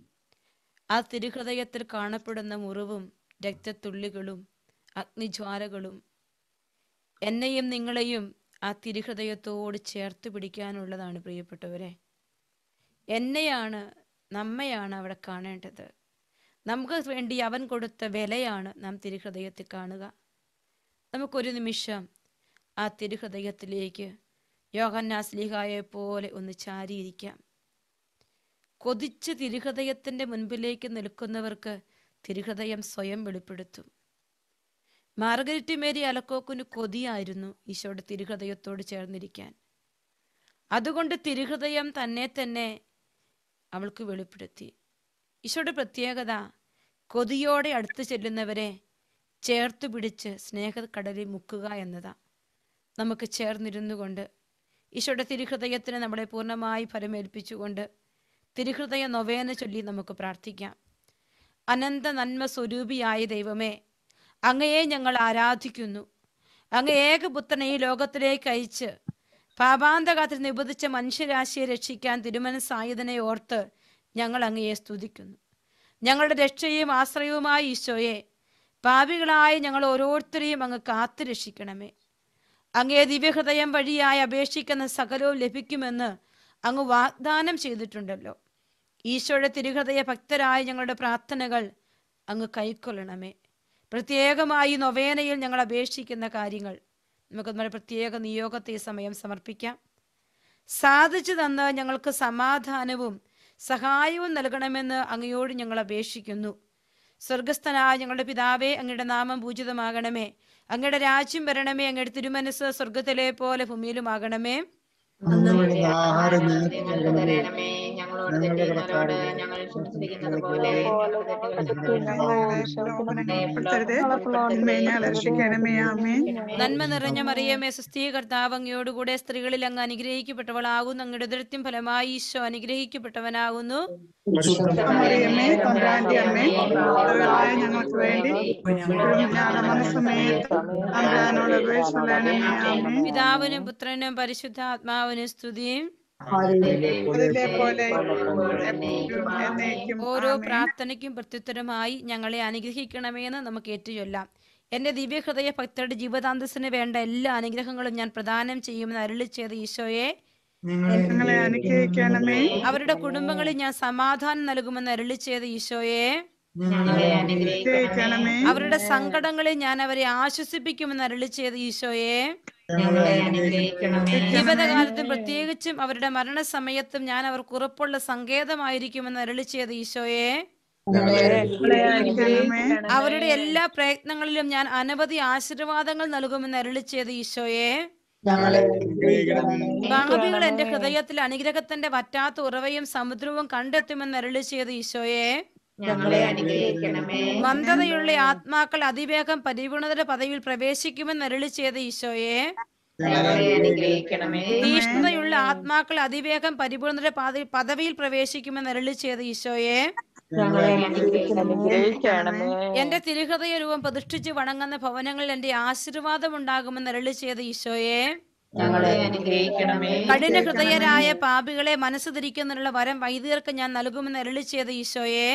ആ തിരുഹൃദയത്തിൽ കാണപ്പെടുന്ന മുറിവും രക്തത്തുള്ളികളും അഗ്നിജ്വാലകളും എന്നെയും നിങ്ങളെയും ആ തിരുഹൃദയത്തോട് ചേർത്ത് പിടിക്കാനുള്ളതാണ് പ്രിയപ്പെട്ടവരെ എന്നെയാണ് നമ്മയാണ് അവിടെ കാണേണ്ടത് നമുക്ക് വേണ്ടി അവൻ കൊടുത്ത വിലയാണ് നാം തിരുഹൃദയത്തിൽ കാണുക നമുക്കൊരു നിമിഷം ആ തിരുഹൃദയത്തിലേക്ക് യോഹന്നാസ്ലിഹായെ പോലെ ഒന്ന് ചാരിയിരിക്കാം കൊതിച്ച് തിരുഹൃദയത്തിൻ്റെ മുൻപിലേക്ക് നിൽക്കുന്നവർക്ക് തിരുഹൃദയം സ്വയം വെളിപ്പെടുത്തും മാർഗരറ്റ് മേരി അലക്കോക്കിന് കൊതിയായിരുന്നു ഈശോയുടെ തിരുഹൃദയത്തോട് ചേർന്നിരിക്കാൻ അതുകൊണ്ട് തിരുഹൃദയം തന്നെ തന്നെ അവൾക്ക് വെളിപ്പെടുത്തി ഈശോയുടെ പ്രത്യേകത കൊതിയോടെ അടുത്ത് ചെല്ലുന്നവരെ ചേർത്ത് പിടിച്ച് സ്നേഹക്കടലിൽ മുക്കുക എന്നതാ നമുക്ക് ചേർന്നിരുന്നു കൊണ്ട് ഈശോയുടെ തിരുഹൃദയത്തിന് നമ്മളെ പൂർണ്ണമായി ഫലമേൽപ്പിച്ചുകൊണ്ട് തിരുഹൃദയ നൊവേന ചൊല്ലി നമുക്ക് പ്രാർത്ഥിക്കാം അനന്ത നന്മ സ്വരൂപിയായ ദൈവമേ അങ്ങയെ ഞങ്ങൾ ആരാധിക്കുന്നു അങ്ങ് ഏകപുത്രനെ ഈ ലോകത്തിലേക്ക് അയച്ച് പാപാന്തകാത്തിൽ നിബന്ധിച്ച മനുഷ്യരാശിയെ രക്ഷിക്കാൻ തിരുമനസായുധനെ ഓർത്ത് ഞങ്ങൾ അങ്ങയെ സ്തുതിക്കുന്നു ഞങ്ങളുടെ രക്ഷയും ആശ്രയവുമായ ഈശോയെ പാപികളായ ഞങ്ങൾ ഓരോരുത്തരെയും അങ്ങ് കാത്തു രക്ഷിക്കണമേ അങ്ങേ ദിവ്യഹൃദയം വഴിയായി അപേക്ഷിക്കുന്ന സകലവും ലഭിക്കുമെന്ന് അങ്ങ് വാഗ്ദാനം ചെയ്തിട്ടുണ്ടല്ലോ ഈശോയുടെ തിരുഹൃദയ ഭക്തരായ ഞങ്ങളുടെ പ്രാർത്ഥനകൾ അങ്ങ് കൈക്കൊള്ളണമേ പ്രത്യേകമായി നൊവേനയിൽ ഞങ്ങൾ അപേക്ഷിക്കുന്ന കാര്യങ്ങൾ നമുക്ക് നമ്മുടെ പ്രത്യേക നിയോഗത്തെ ഈ സമയം സമർപ്പിക്കാം സാധിച്ചു തന്ന് ഞങ്ങൾക്ക് സമാധാനവും സഹായവും നൽകണമെന്ന് അങ്ങയോട് ഞങ്ങൾ അപേക്ഷിക്കുന്നു സ്വർഗസ്ഥനായ ഞങ്ങളുടെ പിതാവേ അങ്ങയുടെ നാമം പൂജിതമാകണമേ അങ്ങയുടെ രാജ്യം വരണമേ അങ്ങയുടെ തിരുമനസ് സ്വർഗത്തിലെ പോലെ ഭൂമിയിലുമാകണമേ ആഹാരം ഞങ്ങൾക്ക് ഞങ്ങൾക്ക് തരണമേ തരണമേ ഞങ്ങളോട് തെറ്റുന്നവരോട് ഞങ്ങൾ ക്ഷമിച്ചിരിക്കുന്നത് പോലെ ഞങ്ങളുടെ തെറ്റുകൾ ലോകനെ ഉൾപ്പെടുത്തരുത് തിന്മയെ രക്ഷിക്കണമേ ആമേൻ നന്മ നിറഞ്ഞ മറിയമേ സുസ്ഥീ കർത്താവ് അങ്ങയോടുകൂടെ സ്ത്രീകളിൽ അങ്ങ് അനുഗ്രഹിക്കപ്പെട്ടവളാകുന്നു അങ്ങയുടെ ഉദരത്തിൻ ഫലമായി ഈശോ അനുഗ്രഹിക്കപ്പെട്ടവനാകുന്നു മറിയമ്മേ തമ്പ്രാന്റെ അമ്മേ പാപികളായ ഞങ്ങൾക്ക് വേണ്ടി ഞങ്ങളുടെ മനസ്സമേത്ത് തമ്പ്രാനോട് അപേക്ഷിക്കണമേ ആമേൻ പിതാവിനും പുത്രനും പരിശുദ്ധാത്മാവിനും സ്തുതിയും അതിലെ പോലെ എപ്പോഴും എന്നേക്കും ഓരോ ആമേൻ പ്രാർത്ഥനയ്ക്കും പ്രത്യുത്തരമായി ഞങ്ങളെ അനുഗ്രഹിക്കണമെന്ന് നമുക്ക് ഏറ്റുചൊല്ലാം എന്റെ ദിവ്യഹൃദയ ഭക്തരുടെ ജീവിതാന്തസ്സിന് വേണ്ട എല്ലാ അനുഗ്രഹങ്ങളും ഞാൻ പ്രദാനം ചെയ്യുമെന്ന് അരുളി ചെയ്ത ഈശോയെ ഞങ്ങളെ അനുഗ്രഹിക്കണമേ അവരുടെ കുടുംബങ്ങളിൽ ഞാൻ സമാധാനം നൽകുമെന്ന് അരുളി ചെയ്ത ഈശോയെ ഞങ്ങളെ അനുഗ്രഹിക്കണമേ അവരുടെ സങ്കടങ്ങളിൽ ഞാൻ അവരെ ആശ്വസിപ്പിക്കുമെന്ന് അരളി ചെയ്ത ഈശോയെ ഞങ്ങളെ അനുഗ്രഹിക്കണമേ ജീവിതകാലത്തും പ്രത്യേകിച്ചും അവരുടെ മരണസമയത്തും ഞാൻ അവർക്ക് ഉറപ്പുള്ള സങ്കേതമായിരിക്കുമെന്ന് അരളി ചെയ്ത ഈശോയെ ഞങ്ങളെ അനുഗ്രഹിക്കണമേ അവരുടെ എല്ലാ പ്രയത്നങ്ങളിലും ഞാൻ അനവധി ആശീർവാദങ്ങൾ നൽകുമെന്ന് അരളി ചെയ്ത ഈശോയെ ഞങ്ങളെ അനുഗ്രഹിക്കണമേ ഭാവികൾ എന്റെ ഹൃദയത്തിൽ അനുഗ്രഹത്തിന്റെ വറ്റാത്ത ഉറവയും സമുദ്രവും കണ്ടെത്തുമെന്ന് അരളി ചെയ്ത ഈശോയെ ഞങ്ങളെ അനുഗ്രഹിക്കണമേ മന്ദതയുള്ള ആത്മാക്കൾ അതിവേഗം പരിപൂർണതയുടെ പദവിയിൽ പ്രവേശിക്കുമെന്ന് അരളി ചെയ്ത ഈശോയെ ഞങ്ങളെ അനുഗ്രഹിക്കണമേ തീഷ്ണതയുള്ള ആത്മാക്കൾ അതിവേഗം പരിപൂർണതയുടെ പാത- പദവിയിൽ പ്രവേശിക്കുമെന്ന് അരളി ചെയ്ത ഈശോയെ ഞങ്ങളെ അനുഗ്രഹിക്കണമേ എന്റെ തിരുഹൃദയ രൂപം പ്രതിഷ്ഠിച്ച് വണങ്ങുന്ന ഭവനങ്ങളിൽ എന്റെ ആശീർവാദം ഉണ്ടാകുമെന്ന് അരളി ചെയ്ത ഈശോയെ ഞങ്ങളെ അനുഗ്രഹിക്കണമേ കഠിന ഹൃദയരായ പാപികളെ മനസ്സ് തിരിക്കുന്നതിനുള്ള വരം വൈദികർക്ക് ഞാൻ നൽകുമെന്ന് അരളി ചെയ്ത ഈശോയെ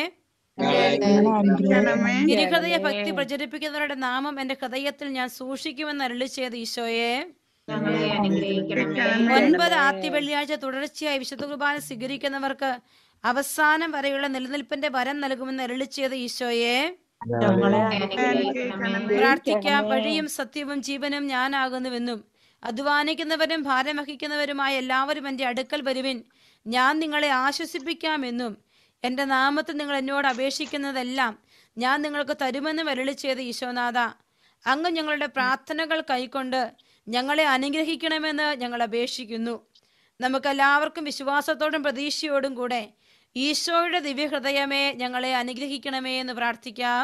അനുഗ്രഹിക്കണമേ തിരുഹൃദയ ഭക്തി പ്രചരിപ്പിക്കുന്നവരുടെ നാമം എന്റെ ഹൃദയത്തിൽ ഞാൻ സൂക്ഷിക്കുമെന്ന് അരളി ചെയ്ത ഈശോയെ ഞങ്ങളെ അനുഗ്രഹിക്കണമേ ഒൻപത് ആദ്യ വെള്ളിയാഴ്ച തുടർച്ചയായി വിശുദ്ധ കുർബാന സ്വീകരിക്കുന്നവർക്ക് അവസാനം വരെയുള്ള നിലനിൽപ്പിന്റെ വരം നൽകുമെന്ന് അരളി ചെയ്ത ഈശോയെ ഞങ്ങളെ അനുഗ്രഹിക്കണമേ പ്രാർത്ഥിക്കാം വഴിയും സത്യവും ജീവനും ഞാനാകുന്നുവെന്നും അധ്വാനിക്കുന്നവരും ഭാരം വഹിക്കുന്നവരുമായ എല്ലാവരും എൻ്റെ അടുക്കൽ വരുവിൻ ഞാൻ നിങ്ങളെ ആശ്വസിപ്പിക്കാമെന്നും എൻ്റെ നാമത്തിൽ നിങ്ങൾ എന്നോട് അപേക്ഷിക്കുന്നതെല്ലാം ഞാൻ നിങ്ങൾക്ക് തരുമെന്ന് വരളി ചെയ്ത ഈശോനാഥ അങ്ങ് ഞങ്ങളുടെ പ്രാർത്ഥനകൾ കൈക്കൊണ്ട് ഞങ്ങളെ അനുഗ്രഹിക്കണമെന്ന് ഞങ്ങൾ അപേക്ഷിക്കുന്നു നമുക്കെല്ലാവർക്കും വിശ്വാസത്തോടും പ്രതീക്ഷയോടും കൂടെ ഈശോയുടെ ദിവ്യഹൃദയമേ ഞങ്ങളെ അനുഗ്രഹിക്കണമേ എന്ന് പ്രാർത്ഥിക്കാം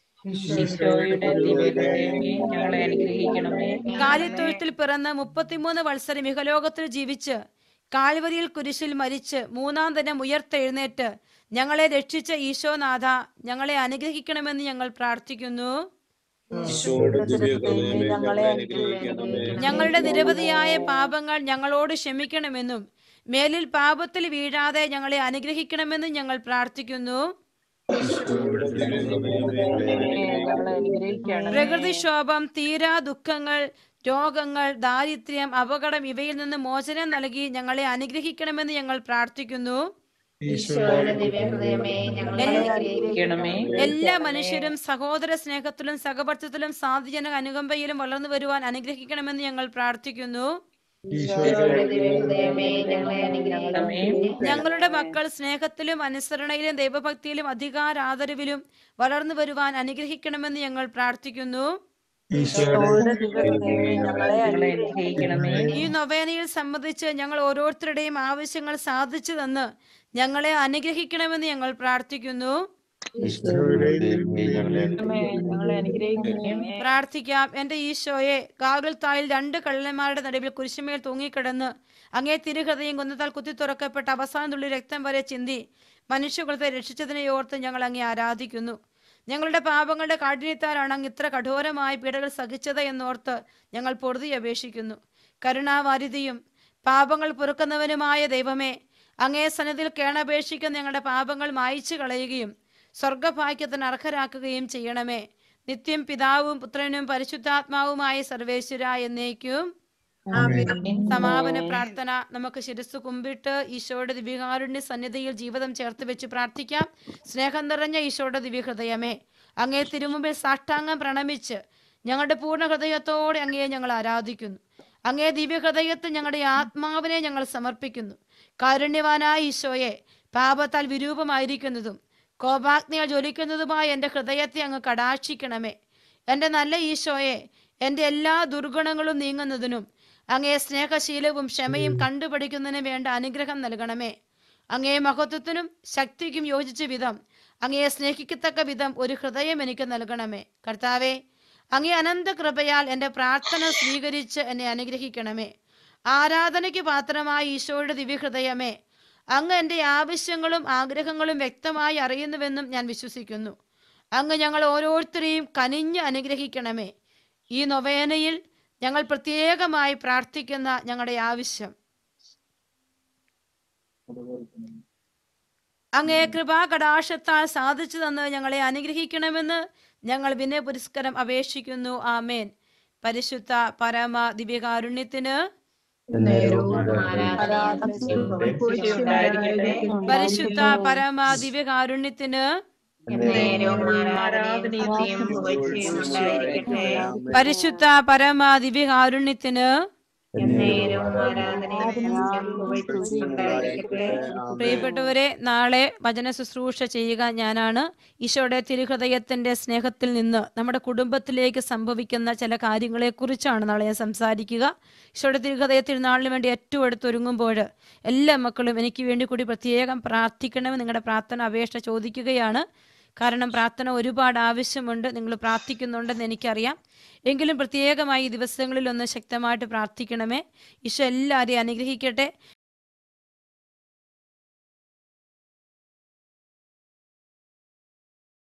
ഈശോയുടെ ദിവ്യഹൃദയമേ ഞങ്ങളെ അനുഗ്രഹിക്കണമേ കാലിത്തൊഴുത്തിൽ പിറന്ന് മുപ്പത്തിമൂന്ന് വത്സരം ഇഹലോകത്തിൽ ജീവിച്ച് കാൽവരിയിൽ കുരിശിൽ മരിച്ച് മൂന്നാം ദിനം ഉയർത്തെഴുന്നേറ്റ് ഞങ്ങളെ രക്ഷിച്ച ഈശോനാഥ ഞങ്ങളെ അനുഗ്രഹിക്കണമെന്ന് ഞങ്ങൾ പ്രാർത്ഥിക്കുന്നു ഞങ്ങളെ അനുഗ്രഹിക്കണമേ ഞങ്ങളുടെ നിരവധിയായ പാപങ്ങൾ ഞങ്ങളോട് ക്ഷമിക്കണമെന്നും മേലിൽ പാപത്തിൽ വീഴാതെ ഞങ്ങളെ അനുഗ്രഹിക്കണമെന്നും ഞങ്ങൾ പ്രാർത്ഥിക്കുന്നു ഞങ്ങളെ അനുഗ്രഹിക്കണം പ്രകൃതിക്ഷോഭം തീരാ ദുഃഖങ്ങൾ രോഗങ്ങൾ ദാരിദ്ര്യം അപകടം ഇവയിൽ നിന്ന് മോചനം നൽകി ഞങ്ങളെ അനുഗ്രഹിക്കണമെന്ന് ഞങ്ങൾ പ്രാർത്ഥിക്കുന്നു ഈശോയുടെ ദിവ്യഹൃദയമേ ഞങ്ങളെ അനുഗ്രഹിക്കണമേ എല്ലാ മനുഷ്യരും സഹോദര സ്നേഹത്തിലും സഹവർത്തത്തിലും സാധുജന അനുകമ്പയിലും വളർന്നു വരുവാൻ അനുഗ്രഹിക്കണമെന്ന് ഞങ്ങൾ പ്രാർത്ഥിക്കുന്നു ഈശോയുടെ ദിവ്യഹൃദയമേ ഞങ്ങളെ അനുഗ്രഹിക്കണമേ ഞങ്ങളുടെ മക്കൾ സ്നേഹത്തിലും അനുസരണയിലും ദൈവഭക്തിയിലും അധികാരാദരവിലും വളർന്നു വരുവാൻ അനുഗ്രഹിക്കണമെന്ന് ഞങ്ങൾ പ്രാർത്ഥിക്കുന്നു ഈശോയുടെ ദിവ്യഹൃദയമേ ഞങ്ങളെ അനുഗ്രഹിക്കണമേ ഈ നൊവേനയിൽ സംബന്ധിച്ച് ഞങ്ങൾ ഓരോരുത്തരുടെയും ആവശ്യങ്ങൾ സാധിച്ചു തന്ന് ഞങ്ങളെ അനുഗ്രഹിക്കണമെന്ന് ഞങ്ങൾ പ്രാർത്ഥിക്കുന്നു ഞങ്ങളെ അനുഗ്രഹിക്കണമേ പ്രാർത്ഥിക്കാം എന്റെ ഈശോയെ കാവൽ തായിൽ രണ്ട് കള്ളന്മാരുടെ നടുവിൽ കുരിശുമേൽ തൂങ്ങിക്കിടന്ന് അങ്ങേ തിരുഹൃദയം കുന്നത്താൽ കുത്തി തുറക്കപ്പെട്ട അവസാന തുള്ളി രക്തം വരെ ചിന്തി മനുഷ്യകുലത്തെ രക്ഷിച്ചതിനെ ഓർത്ത് ഞങ്ങൾ അങ്ങേ ആരാധിക്കുന്നു ഞങ്ങളുടെ പാപങ്ങളുടെ കാഠിന്യത്താലാണ് അങ്ങ് ഇത്ര കഠോരമായ പീഡകൾ സഹിച്ചത് എന്നോർത്ത് ഞങ്ങൾ പൊറുതി അപേക്ഷിക്കുന്നു കരുണാവാരിധിയും പാപങ്ങൾ പൊറുക്കുന്നവനുമായ ദൈവമേ അങ്ങേ സന്നദ്ധിയിൽ കേണപേക്ഷിക്കുന്ന ഞങ്ങളുടെ പാപങ്ങൾ മായിച്ചു കളയുകയും സ്വർഗഭാഗ്യത്തിന് അർഹരാക്കുകയും ചെയ്യണമേ നിത്യം പിതാവും പുത്രനും പരിശുദ്ധാത്മാവുമായ സർവേശ്വര എന്നേക്കും സമാപന പ്രാർത്ഥന നമുക്ക് ശിരസ് കുമ്പിട്ട് ഈശോയുടെ ദിവ്യകാരുണ്യ സന്നിധിയിൽ ജീവിതം ചേർത്ത് വെച്ച് പ്രാർത്ഥിക്കാം സ്നേഹം നിറഞ്ഞ ഈശോയുടെ ദിവ്യഹൃദയമേ അങ്ങേ തിരുമുമ്പിൽ സാഷ്ടാംഗം പ്രണമിച്ച് ഞങ്ങളുടെ പൂർണ്ണ ഹൃദയത്തോടെ അങ്ങയെ ഞങ്ങൾ ആരാധിക്കുന്നു അങ്ങേ ദിവ്യഹൃദയത്തിൽ ഞങ്ങളുടെ ആത്മാവിനെ ഞങ്ങൾ സമർപ്പിക്കുന്നു കാരുണ്യവാനായ ഈശോയെ പാപത്താൽ വിരൂപമായിരിക്കുന്നതും കോപാഗ്നിയാൽ ജ്വലിക്കുന്നതുമായ എൻ്റെ ഹൃദയത്തെ അങ്ങ് കടാക്ഷിക്കണമേ എൻ്റെ നല്ല ഈശോയെ എൻ്റെ എല്ലാ ദുർഗുണങ്ങളും നീങ്ങുന്നതിനും അങ്ങേ സ്നേഹശീലവും ക്ഷമയും കണ്ടുപിടിക്കുന്നതിനും വേണ്ട അനുഗ്രഹം നൽകണമേ അങ്ങേ മഹത്വത്തിനും ശക്തിക്കും യോജിച്ച വിധം അങ്ങയെ സ്നേഹിക്കത്തക്ക വിധം ഒരു ഹൃദയം എനിക്ക് നൽകണമേ കർത്താവേ അങ്ങേ അനന്ത കൃപയാൽ എൻ്റെ പ്രാർത്ഥന സ്വീകരിച്ച് എന്നെ അനുഗ്രഹിക്കണമേ ആരാധനയ്ക്ക് പാത്രമായ ഈശോയുടെ ദിവ്യഹൃദയമേ അങ്ങ് എൻ്റെ ആവശ്യങ്ങളും ആഗ്രഹങ്ങളും വ്യക്തമായി അറിയുന്നുവെന്നും ഞാൻ വിശ്വസിക്കുന്നു അങ്ങ് ഞങ്ങൾ ഓരോരുത്തരെയും കനിഞ്ഞ് അനുഗ്രഹിക്കണമേ ഈ നൊവേനയിൽ ഞങ്ങൾ പ്രത്യേകമായി പ്രാർത്ഥിക്കുന്ന ഞങ്ങളുടെ ആവശ്യം അങ്ങേ കൃപാകടാശത്താൽ സാധിച്ചു തന്ന് ഞങ്ങളെ അനുഗ്രഹിക്കണമെന്ന് ഞങ്ങൾ വിനയ പുരസ്കരം അപേക്ഷിക്കുന്നു ആമേൻ പരിശുദ്ധ പരമ ദിവ്യകാരുണ്യത്തിന് പരിശുദ്ധ പരമ ദിവ്യകാരുണ്യത്തിന് എന്നേരവും ആരാധനയും സ്തുതിയും പുകഴ്ചയും ഉണ്ടായിരിക്കട്ടെ പരിശുദ്ധ പരമ ദിവ്യകാരുണ്യത്തിന് എന്നേരവും ആരാധനയും സ്തുതിയും പുകഴ്ചയും ഉണ്ടായിരിക്കട്ടെ പ്രിയപ്പെട്ടവരെ നാളെ വചന ശുശ്രൂഷ ചെയ്യുക ഞാനാണ് ഈശോയുടെ തിരുഹൃദയത്തിന്റെ സ്നേഹത്തിൽ നിന്ന് നമ്മുടെ കുടുംബത്തിലേക്ക് സംഭവിക്കുന്ന ചില കാര്യങ്ങളെക്കുറിച്ചാണ് നാളെ ഞാൻ സംസാരിക്കുക ഈശോയുടെ തിരുഹൃദയത്തിൽ നാളിന് വേണ്ടി ഏറ്റവും അടുത്തൊരുങ്ങുമ്പോൾ എല്ലാ മക്കളും എനിക്ക് വേണ്ടി കൂടി പ്രത്യേകം പ്രാർത്ഥിക്കണമെന്ന് നിങ്ങളുടെ പ്രാർത്ഥന അപേക്ഷ ചോദിക്കുകയാണ് കാരണം പ്രാർത്ഥന ഒരുപാട് ആവശ്യമുണ്ട് നിങ്ങൾ പ്രാർത്ഥിക്കുന്നുണ്ടെന്ന് എനിക്കറിയാം എങ്കിലും പ്രത്യേകമായി ഈ ദിവസങ്ങളിൽ ഒന്ന് ശക്തമായിട്ട് പ്രാർത്ഥിക്കണമേ ഈശോ എല്ലാവരെയും അനുഗ്രഹിക്കട്ടെ